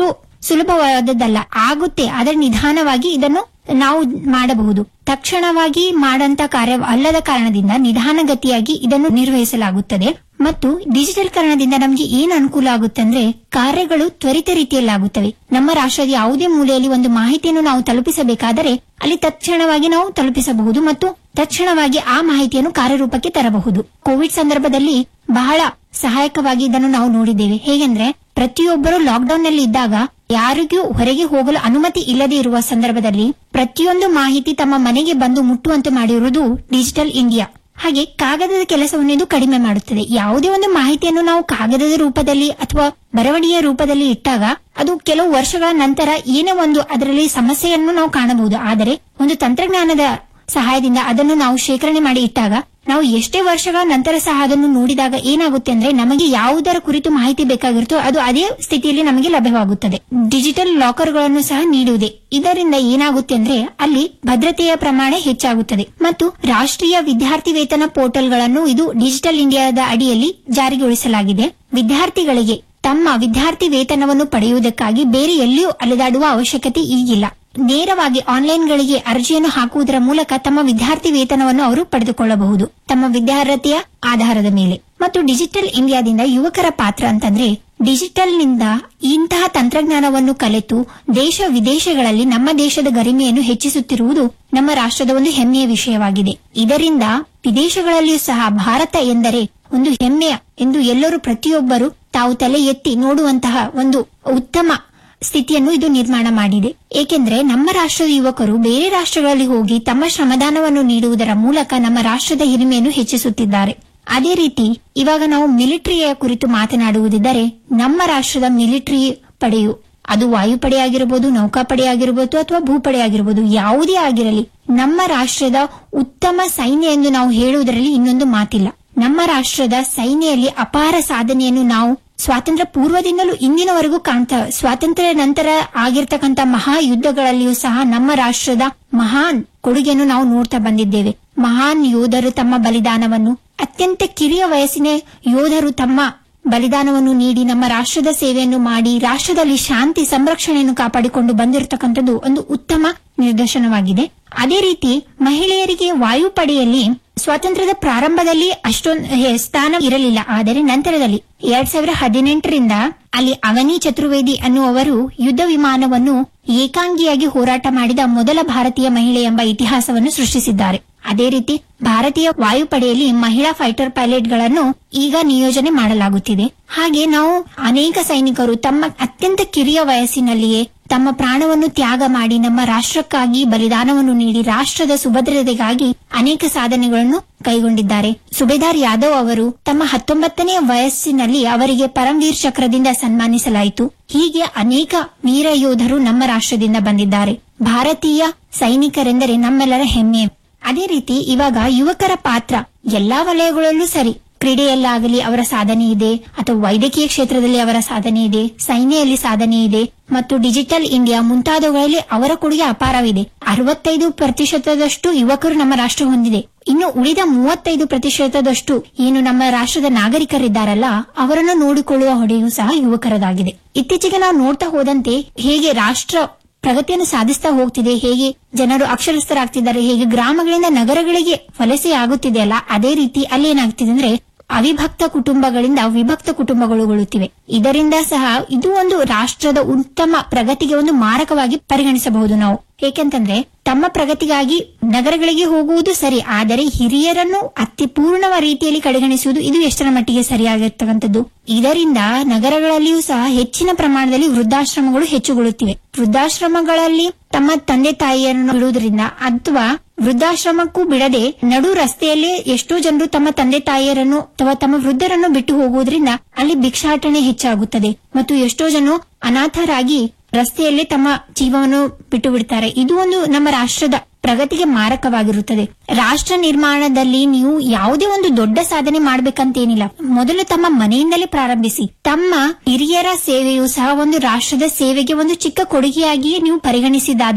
ಸುಲಭವಾದದ್ದಲ್ಲ ಆಗುತ್ತೆ ಆದರೆ ನಿಧಾನವಾಗಿ ಇದನ್ನು ನಾವು ಮಾಡಬಹುದು ತಕ್ಷಣವಾಗಿ ಮಾಡಂತ ಕಾರ್ಯ ಅಲ್ಲದ ಕಾರಣದಿಂದ ನಿಧಾನಗತಿಯಾಗಿ ಇದನ್ನು ನಿರ್ವಹಿಸಲಾಗುತ್ತದೆ ಮತ್ತು ಡಿಜಿಟಲ್ ಕಾರಣದಿಂದ ನಮಗೆ ಏನು ಅನುಕೂಲ ಆಗುತ್ತೆ ಅಂದ್ರೆ ಕಾರ್ಯಗಳು ತ್ವರಿತ ರೀತಿಯಲ್ಲಿ ಆಗುತ್ತವೆ ನಮ್ಮ ರಾಷ್ಟ್ರದ ಯಾವುದೇ ಮೂಲೆಯಲ್ಲಿ ಒಂದು ಮಾಹಿತಿಯನ್ನು ನಾವು ತಲುಪಿಸಬೇಕಾದರೆ ಅಲ್ಲಿ ತಕ್ಷಣವಾಗಿ ನಾವು ತಲುಪಿಸಬಹುದು ಮತ್ತು ತಕ್ಷಣವಾಗಿ ಆ ಮಾಹಿತಿಯನ್ನು ಕಾರ್ಯರೂಪಕ್ಕೆ ತರಬಹುದು ಕೋವಿಡ್ ಸಂದರ್ಭದಲ್ಲಿ ಬಹಳ ಸಹಾಯಕವಾಗಿ ಇದನ್ನು ನಾವು ನೋಡಿದ್ದೇವೆ ಹೇಗೆಂದ್ರೆ ಪ್ರತಿಯೊಬ್ಬರು ಲಾಕ್ಡೌನ್ ನಲ್ಲಿ ಇದ್ದಾಗ ಯಾರಿಗೂ ಹೊರಗೆ ಹೋಗಲು ಅನುಮತಿ ಇಲ್ಲದೆ ಇರುವ ಸಂದರ್ಭದಲ್ಲಿ ಪ್ರತಿಯೊಂದು ಮಾಹಿತಿ ತಮ್ಮ ಮನೆಗೆ ಬಂದು ಮುಟ್ಟುವಂತೆ ಮಾಡಿರುವುದು ಡಿಜಿಟಲ್ ಇಂಡಿಯಾ ಹಾಗೆ ಕಾಗದದ ಕೆಲಸವನ್ನು ಇದು ಕಡಿಮೆ ಮಾಡುತ್ತದೆ ಯಾವುದೇ ಒಂದು ಮಾಹಿತಿಯನ್ನು ನಾವು ಕಾಗದದ ರೂಪದಲ್ಲಿ ಅಥವಾ ಬರವಣಿಗೆಯ ರೂಪದಲ್ಲಿ ಇಟ್ಟಾಗ ಅದು ಕೆಲವು ವರ್ಷಗಳ ನಂತರ ಏನೇ ಒಂದು ಅದರಲ್ಲಿ ಸಮಸ್ಯೆಯನ್ನು ನಾವು ಕಾಣಬಹುದು ಆದರೆ ಒಂದು ತಂತ್ರಜ್ಞಾನದ ಸಹಾಯದಿಂದ ಅದನ್ನು ನಾವು ಶೇಖರಣೆ ಮಾಡಿ ಇಟ್ಟಾಗ ನಾವು ಎಷ್ಟೇ ವರ್ಷಗಳ ನಂತರ ಸಹ ಅದನ್ನು ನೋಡಿದಾಗ ಏನಾಗುತ್ತೆ ಅಂದ್ರೆ ನಮಗೆ ಯಾವುದರ ಕುರಿತು ಮಾಹಿತಿ ಬೇಕಾಗಿರುತ್ತೋ ಅದು ಅದೇ ಸ್ಥಿತಿಯಲ್ಲಿ ನಮಗೆ ಲಭ್ಯವಾಗುತ್ತದೆ ಡಿಜಿಟಲ್ ಲಾಕರ್ಗಳನ್ನು ಸಹ ನೀಡುವುದೇ ಇದರಿಂದ ಏನಾಗುತ್ತೆ ಅಂದ್ರೆ ಅಲ್ಲಿ ಭದ್ರತೆಯ ಪ್ರಮಾಣ ಹೆಚ್ಚಾಗುತ್ತದೆ ಮತ್ತು ರಾಷ್ಟ್ರೀಯ ವಿದ್ಯಾರ್ಥಿ ವೇತನ ಪೋರ್ಟಲ್ಗಳನ್ನು ಇದು ಡಿಜಿಟಲ್ ಇಂಡಿಯಾದ ಅಡಿಯಲ್ಲಿ ಜಾರಿಗೊಳಿಸಲಾಗಿದೆ ವಿದ್ಯಾರ್ಥಿಗಳಿಗೆ ತಮ್ಮ ವಿದ್ಯಾರ್ಥಿ ವೇತನವನ್ನು ಪಡೆಯುವುದಕ್ಕಾಗಿ ಬೇರೆ ಎಲ್ಲಿಯೂ ಅಲೆದಾಡುವ ಅವಶ್ಯಕತೆ ಈಗಿಲ್ಲ ನೇರವಾಗಿ ಆನ್ಲೈನ್ಗಳಿಗೆ ಅರ್ಜಿಯನ್ನು ಹಾಕುವುದರ ಮೂಲಕ ತಮ್ಮ ವಿದ್ಯಾರ್ಥಿ ವೇತನವನ್ನು ಅವರು ಪಡೆದುಕೊಳ್ಳಬಹುದು ತಮ್ಮ ವಿದ್ಯಾರ್ಹತೆಯ ಆಧಾರದ ಮೇಲೆ ಮತ್ತು ಡಿಜಿಟಲ್ ಇಂಡಿಯಾದಿಂದ ಯುವಕರ ಪಾತ್ರ ಅಂತಂದ್ರೆ ಡಿಜಿಟಲ್ ನಿಂದ ಇಂತಹ ತಂತ್ರಜ್ಞಾನವನ್ನು ಕಲಿತು ದೇಶ ವಿದೇಶಗಳಲ್ಲಿ ನಮ್ಮ ದೇಶದ ಗರಿಮೆಯನ್ನು ಹೆಚ್ಚಿಸುತ್ತಿರುವುದು ನಮ್ಮ ರಾಷ್ಟ್ರದ ಒಂದು ಹೆಮ್ಮೆಯ ವಿಷಯವಾಗಿದೆ ಇದರಿಂದ ವಿದೇಶಗಳಲ್ಲಿಯೂ ಸಹ ಭಾರತ ಎಂದರೆ ಒಂದು ಹೆಮ್ಮೆಯ ಎಂದು ಎಲ್ಲರೂ ಪ್ರತಿಯೊಬ್ಬರು ತಾವು ತಲೆ ಎತ್ತಿ ನೋಡುವಂತಹ ಒಂದು ಉತ್ತಮ ಸ್ಥಿತಿಯನ್ನು ಇದು ನಿರ್ಮಾಣ ಮಾಡಿದೆ ಏಕೆಂದ್ರೆ ನಮ್ಮ ರಾಷ್ಟ್ರದ ಯುವಕರು ಬೇರೆ ರಾಷ್ಟ್ರಗಳಲ್ಲಿ ಹೋಗಿ ತಮ್ಮ ಶ್ರಮದಾನವನ್ನು ನೀಡುವುದರ ಮೂಲಕ ನಮ್ಮ ರಾಷ್ಟ್ರದ ಹಿರಿಮೆಯನ್ನು ಹೆಚ್ಚಿಸುತ್ತಿದ್ದಾರೆ ಅದೇ ರೀತಿ ಇವಾಗ ನಾವು ಮಿಲಿಟರಿಯ ಕುರಿತು ಮಾತನಾಡುವುದಿದ್ದರೆ ನಮ್ಮ ರಾಷ್ಟ್ರದ ಮಿಲಿಟರಿ ಪಡೆಯು ಅದು ವಾಯುಪಡೆ ಆಗಿರಬಹುದು ನೌಕಾಪಡೆ ಆಗಿರಬಹುದು ಅಥವಾ ಭೂಪಡೆ ಆಗಿರಬಹುದು ಯಾವುದೇ ಆಗಿರಲಿ ನಮ್ಮ ರಾಷ್ಟ್ರದ ಉತ್ತಮ ಸೈನ್ಯ ಎಂದು ನಾವು ಹೇಳುವುದರಲ್ಲಿ ಇನ್ನೊಂದು ಮಾತಿಲ್ಲ ನಮ್ಮ ರಾಷ್ಟ್ರದ ಸೈನ್ಯದಲ್ಲಿ ಅಪಾರ ಸಾಧನೆಯನ್ನು ನಾವು ಸ್ವಾತಂತ್ರ್ಯ ಪೂರ್ವದಿಂದಲೂ ಇಂದಿನವರೆಗೂ ಕಾಣ್ತಾ ಸ್ವಾತಂತ್ರ್ಯ ನಂತರ ಆಗಿರ್ತಕ್ಕಂಥ ಮಹಾ ಯುದ್ಧಗಳಲ್ಲಿಯೂ ಸಹ ನಮ್ಮ ರಾಷ್ಟ್ರದ ಮಹಾನ್ ಕೊಡುಗೆಯನ್ನು ನಾವು ನೋಡ್ತಾ ಬಂದಿದ್ದೇವೆ ಮಹಾನ್ ಯೋಧರು ತಮ್ಮ ಬಲಿದಾನವನ್ನು ಅತ್ಯಂತ ಕಿರಿಯ ವಯಸ್ಸಿನ ಯೋಧರು ತಮ್ಮ ಬಲಿದಾನವನ್ನು ನೀಡಿ ನಮ್ಮ ರಾಷ್ಟ್ರದ ಸೇವೆಯನ್ನು ಮಾಡಿ ರಾಷ್ಟ್ರದಲ್ಲಿ ಶಾಂತಿ ಸಂರಕ್ಷಣೆಯನ್ನು ಕಾಪಾಡಿಕೊಂಡು ಬಂದಿರತಕ್ಕಂಥದ್ದು ಒಂದು ಉತ್ತಮ ನಿದರ್ಶನವಾಗಿದೆ ಅದೇ ರೀತಿ ಮಹಿಳೆಯರಿಗೆ ವಾಯುಪಡೆಯಲ್ಲಿ ಸ್ವಾತಂತ್ರ್ಯದ ಪ್ರಾರಂಭದಲ್ಲಿ ಅಷ್ಟೊಂದು ಹೆ- ಸ್ಥಾನ ಇರಲಿಲ್ಲ ಆದರೆ ನಂತರದಲ್ಲಿ ಎರಡ್ ಸಾವಿರ ಹದಿನೆಂಟರಿಂದ ಅಲ್ಲಿ ಅವನಿ ಚತುರ್ವೇದಿ ಅನ್ನುವವರು ಯುದ್ಧ ವಿಮಾನವನ್ನು ಏಕಾಂಗಿಯಾಗಿ ಹೋರಾಟ ಮಾಡಿದ ಮೊದಲ ಭಾರತೀಯ ಮಹಿಳೆ ಎಂಬ ಇತಿಹಾಸವನ್ನು ಸೃಷ್ಟಿಸಿದ್ದಾರೆ ಅದೇ ರೀತಿ ಭಾರತೀಯ ವಾಯುಪಡೆಯಲ್ಲಿ ಮಹಿಳಾ ಫೈಟರ್ ಪೈಲಟ್ಗಳನ್ನು ಈಗ ನಿಯೋಜನೆ ಮಾಡಲಾಗುತ್ತಿದೆ ಹಾಗೆ ನಾವು ಅನೇಕ ಸೈನಿಕರು ತಮ್ಮ ಅತ್ಯಂತ ಕಿರಿಯ ವಯಸ್ಸಿನಲ್ಲಿಯೇ ತಮ್ಮ ಪ್ರಾಣವನ್ನು ತ್ಯಾಗ ಮಾಡಿ ನಮ್ಮ ರಾಷ್ಟ್ರಕ್ಕಾಗಿ ಬಲಿದಾನವನ್ನು ನೀಡಿ ರಾಷ್ಟ್ರದ ಸುಭದ್ರತೆಗಾಗಿ ಅನೇಕ ಸಾಧನೆಗಳನ್ನು ಕೈಗೊಂಡಿದ್ದಾರೆ ಸುಬೇದಾರ್ ಯಾದವ್ ಅವರು ತಮ್ಮ ಹತ್ತೊಂಬತ್ತನೇ ವಯಸ್ಸಿನಲ್ಲಿ ಅವರಿಗೆ ಪರಮವೀರ್ ಚಕ್ರದಿಂದ ಸನ್ಮಾನಿಸಲಾಯಿತು ಹೀಗೆ ಅನೇಕ ವೀರ ಯೋಧರು ನಮ್ಮ ರಾಷ್ಟ್ರದಿಂದ ಬಂದಿದ್ದಾರೆ ಭಾರತೀಯ ಸೈನಿಕರೆಂದರೆ ನಮ್ಮೆಲ್ಲರ ಹೆಮ್ಮೆ ಅದೇ ರೀತಿ ಇವಾಗ ಯುವಕರ ಪಾತ್ರ ಎಲ್ಲಾ ವಲಯಗಳಲ್ಲೂ ಸರಿ ಕ್ರೀಡೆಯಲ್ಲಾಗಲಿ ಅವರ ಸಾಧನೆ ಇದೆ ಅಥವಾ ವೈದ್ಯಕೀಯ ಕ್ಷೇತ್ರದಲ್ಲಿ ಅವರ ಸಾಧನೆ ಇದೆ ಸೈನ್ಯದಲ್ಲಿ ಸಾಧನೆ ಇದೆ ಮತ್ತು ಡಿಜಿಟಲ್ ಇಂಡಿಯಾ ಮುಂತಾದವುಗಳಲ್ಲಿ ಅವರ ಕೊಡುಗೆ ಅಪಾರವಿದೆ ಅರವತ್ತೈದು ಪ್ರತಿಶತದಷ್ಟು ಯುವಕರು ನಮ್ಮ ರಾಷ್ಟ್ರ ಹೊಂದಿದೆ ಇನ್ನು ಉಳಿದ ಮೂವತ್ತೈದು ಪ್ರತಿಶತದಷ್ಟು ಏನು ನಮ್ಮ ರಾಷ್ಟ್ರದ ನಾಗರಿಕರಿದ್ದಾರಲ್ಲ ಅವರನ್ನು ನೋಡಿಕೊಳ್ಳುವ ಹೊಣೆಯೂ ಸಹ ಯುವಕರದಾಗಿದೆ ಇತ್ತೀಚೆಗೆ ನಾವು ನೋಡ್ತಾ ಹೋದಂತೆ ಹೇಗೆ ರಾಷ್ಟ್ರ ಪ್ರಗತಿಯನ್ನು ಸಾಧಿಸ್ತಾ ಹೋಗ್ತಿದೆ ಹೇಗೆ ಜನರು ಅಕ್ಷರಸ್ಥರಾಗ್ತಿದ್ದಾರೆ ಹೇಗೆ ಗ್ರಾಮಗಳಿಂದ ನಗರಗಳಿಗೆ ವಲಸೆ ಆಗುತ್ತಿದೆಯಲ್ಲ ಅದೇ ರೀತಿ ಅಲ್ಲಿ ಏನಾಗ್ತಿದೆ ಅಂದ್ರೆ ಅವಿಭಕ್ತ ಕುಟುಂಬಗಳಿಂದ ವಿಭಕ್ತ ಕುಟುಂಬಗಳುಗೊಳ್ಳುತ್ತಿವೆ ಇದರಿಂದ ಸಹ ಇದು ಒಂದು ರಾಷ್ಟ್ರದ ಉತ್ತಮ ಪ್ರಗತಿಗೆ ಒಂದು ಮಾರಕವಾಗಿ ಪರಿಗಣಿಸಬಹುದು ನಾವು ಏಕೆಂತಂದ್ರೆ ತಮ್ಮ ಪ್ರಗತಿಗಾಗಿ ನಗರಗಳಿಗೆ ಹೋಗುವುದು ಸರಿ ಆದರೆ ಹಿರಿಯರನ್ನು ಅತಿ ಪೂರ್ಣ ರೀತಿಯಲ್ಲಿ ಕಡೆಗಣಿಸುವುದು ಇದು ಎಷ್ಟರ ಮಟ್ಟಿಗೆ ಸರಿಯಾಗಿರ್ತಕ್ಕಂಥದ್ದು ಇದರಿಂದ ನಗರಗಳಲ್ಲಿಯೂ ಸಹ ಹೆಚ್ಚಿನ ಪ್ರಮಾಣದಲ್ಲಿ ವೃದ್ಧಾಶ್ರಮಗಳು ಹೆಚ್ಚುಗೊಳ್ಳುತ್ತಿವೆ ವೃದ್ಧಾಶ್ರಮಗಳಲ್ಲಿ ತಮ್ಮ ತಂದೆ ತಾಯಿಯನ್ನು ಬಿಡುವುದರಿಂದ ಅಥವಾ ವೃದ್ಧಾಶ್ರಮಕ್ಕೂ ಬಿಡದೆ ನಡು ರಸ್ತೆಯಲ್ಲಿ ಎಷ್ಟೋ ಜನರು ತಮ್ಮ ತಂದೆ ತಾಯಿಯರನ್ನು ಅಥವಾ ತಮ್ಮ ವೃದ್ಧರನ್ನು ಬಿಟ್ಟು ಹೋಗುವುದರಿಂದ ಅಲ್ಲಿ ಭಿಕ್ಷಾಟನೆ ಹೆಚ್ಚಾಗುತ್ತದೆ ಮತ್ತು ಎಷ್ಟೋ ಜನ ಅನಾಥರಾಗಿ ರಸ್ತೆಯಲ್ಲೇ ತಮ್ಮ ಜೀವವನ್ನು ಬಿಟ್ಟು ಬಿಡ್ತಾರೆ ಇದು ಒಂದು ನಮ್ಮ ರಾಷ್ಟ್ರದ ಪ್ರಗತಿಗೆ ಮಾರಕವಾಗಿರುತ್ತದೆ ರಾಷ್ಟ್ರ ನಿರ್ಮಾಣದಲ್ಲಿ ನೀವು ಯಾವುದೇ ಒಂದು ದೊಡ್ಡ ಸಾಧನೆ ಮಾಡ್ಬೇಕಂತೇನಿಲ್ಲ ಮೊದಲು ತಮ್ಮ ಮನೆಯಿಂದಲೇ ಪ್ರಾರಂಭಿಸಿ ತಮ್ಮ ಹಿರಿಯರ ಸೇವೆಯು ಸಹ ಒಂದು ರಾಷ್ಟ್ರದ ಸೇವೆಗೆ ಒಂದು ಚಿಕ್ಕ ಕೊಡುಗೆಯಾಗಿಯೇ ನೀವು ಪರಿಗಣಿಸಿದಾದರೆ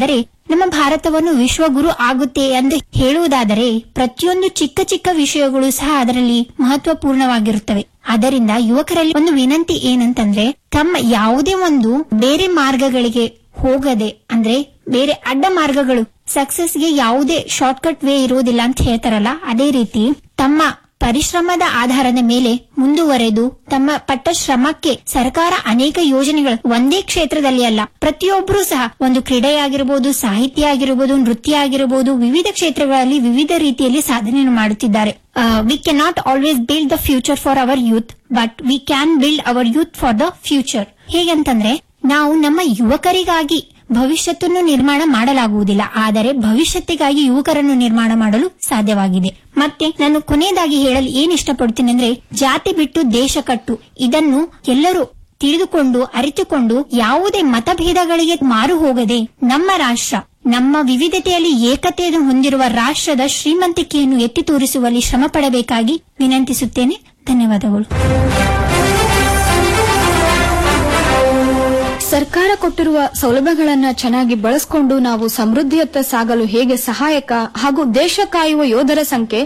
ನಮ್ಮ ಭಾರತವನ್ನು ವಿಶ್ವಗುರು ಆಗುತ್ತೆ ಎಂದು ಹೇಳುವುದಾದರೆ ಪ್ರತಿಯೊಂದು ಚಿಕ್ಕ ಚಿಕ್ಕ ವಿಷಯಗಳು ಸಹ ಅದರಲ್ಲಿ ಮಹತ್ವಪೂರ್ಣವಾಗಿರುತ್ತವೆ ಅದರಿಂದ ಯುವಕರಲ್ಲಿ ಒಂದು ವಿನಂತಿ ಏನಂತಂದ್ರೆ ತಮ್ಮ ಯಾವುದೇ ಒಂದು ಬೇರೆ ಮಾರ್ಗಗಳಿಗೆ ಹೋಗದೆ ಅಂದ್ರೆ ಬೇರೆ ಅಡ್ಡ ಮಾರ್ಗಗಳು ಸಕ್ಸಸ್ಗೆ ಯಾವುದೇ ಶಾರ್ಟ್ಕಟ್ ವೇ ಇರುವುದಿಲ್ಲ ಅಂತ ಹೇಳ್ತಾರಲ್ಲ ಅದೇ ರೀತಿ ತಮ್ಮ ಪರಿಶ್ರಮದ ಆಧಾರದ ಮೇಲೆ ಮುಂದುವರೆದು ತಮ್ಮ ಪಟ್ಟ ಶ್ರಮಕ್ಕೆ ಸರ್ಕಾರ ಅನೇಕ ಯೋಜನೆಗಳು ಒಂದೇ ಕ್ಷೇತ್ರದಲ್ಲಿ ಅಲ್ಲ ಪ್ರತಿಯೊಬ್ಬರೂ ಸಹ ಒಂದು ಕ್ರೀಡೆಯಾಗಿರಬಹುದು ಸಾಹಿತ್ಯ ಆಗಿರಬಹುದು ನೃತ್ಯ ಆಗಿರಬಹುದು ವಿವಿಧ ಕ್ಷೇತ್ರಗಳಲ್ಲಿ ವಿವಿಧ ರೀತಿಯಲ್ಲಿ ಸಾಧನೆಯನ್ನು ಮಾಡುತ್ತಿದ್ದಾರೆ we can not always build the future for our youth but we can build our youth for the future ಹೇಗಂತಂದ್ರೆ ನಾವು ನಮ್ಮ ಯುವಕರಿಗಾಗಿ ಭವಿಷ್ಯತ್ತನ್ನು ನಿರ್ಮಾಣ ಮಾಡಲಾಗುವುದಿಲ್ಲ ಆದರೆ ಭವಿಷ್ಯತ್ತಿಗಾಗಿ ಯುವಕರನ್ನು ನಿರ್ಮಾಣ ಮಾಡಲು ಸಾಧ್ಯವಾಗಿದೆ ಮತ್ತೆ ನಾನು ಕೊನೆಯದಾಗಿ ಹೇಳಲು ಏನ್ ಇಷ್ಟಪಡ್ತೀನಿ ಅಂದ್ರೆ ಜಾತಿ ಬಿಟ್ಟು ದೇಶ ಕಟ್ಟು ಇದನ್ನು ಎಲ್ಲರೂ ತಿಳಿದುಕೊಂಡು ಅರಿತುಕೊಂಡು ಯಾವುದೇ ಮತಭೇದಗಳಿಗೆ ಮಾರು ಹೋಗದೆ ನಮ್ಮ ರಾಷ್ಟ್ರ ನಮ್ಮ ವಿವಿಧತೆಯಲ್ಲಿ ಏಕತೆಯನ್ನು ಹೊಂದಿರುವ ರಾಷ್ಟ್ರದ ಶ್ರೀಮಂತಿಕೆಯನ್ನು ಎತ್ತಿ ತೋರಿಸುವಲ್ಲಿ ಶ್ರಮ ಪಡಬೇಕಾಗಿ ವಿನಂತಿಸುತ್ತೇನೆ ಧನ್ಯವಾದಗಳು ಸರ್ಕಾರ ಕೊಟ್ಟಿರುವ ಸೌಲಭ್ಯಗಳನ್ನ ಚೆನ್ನಾಗಿ ಬಳಸಿಕೊಂಡು ನಾವು ಸಮೃದ್ಧಿಯತ್ತ ಸಾಗಲು ಹೇಗೆ ಸಹಾಯಕ ಹಾಗೂ ದೇಶ ಕಾಯುವ ಯೋಧರ ಸಂಖ್ಯೆ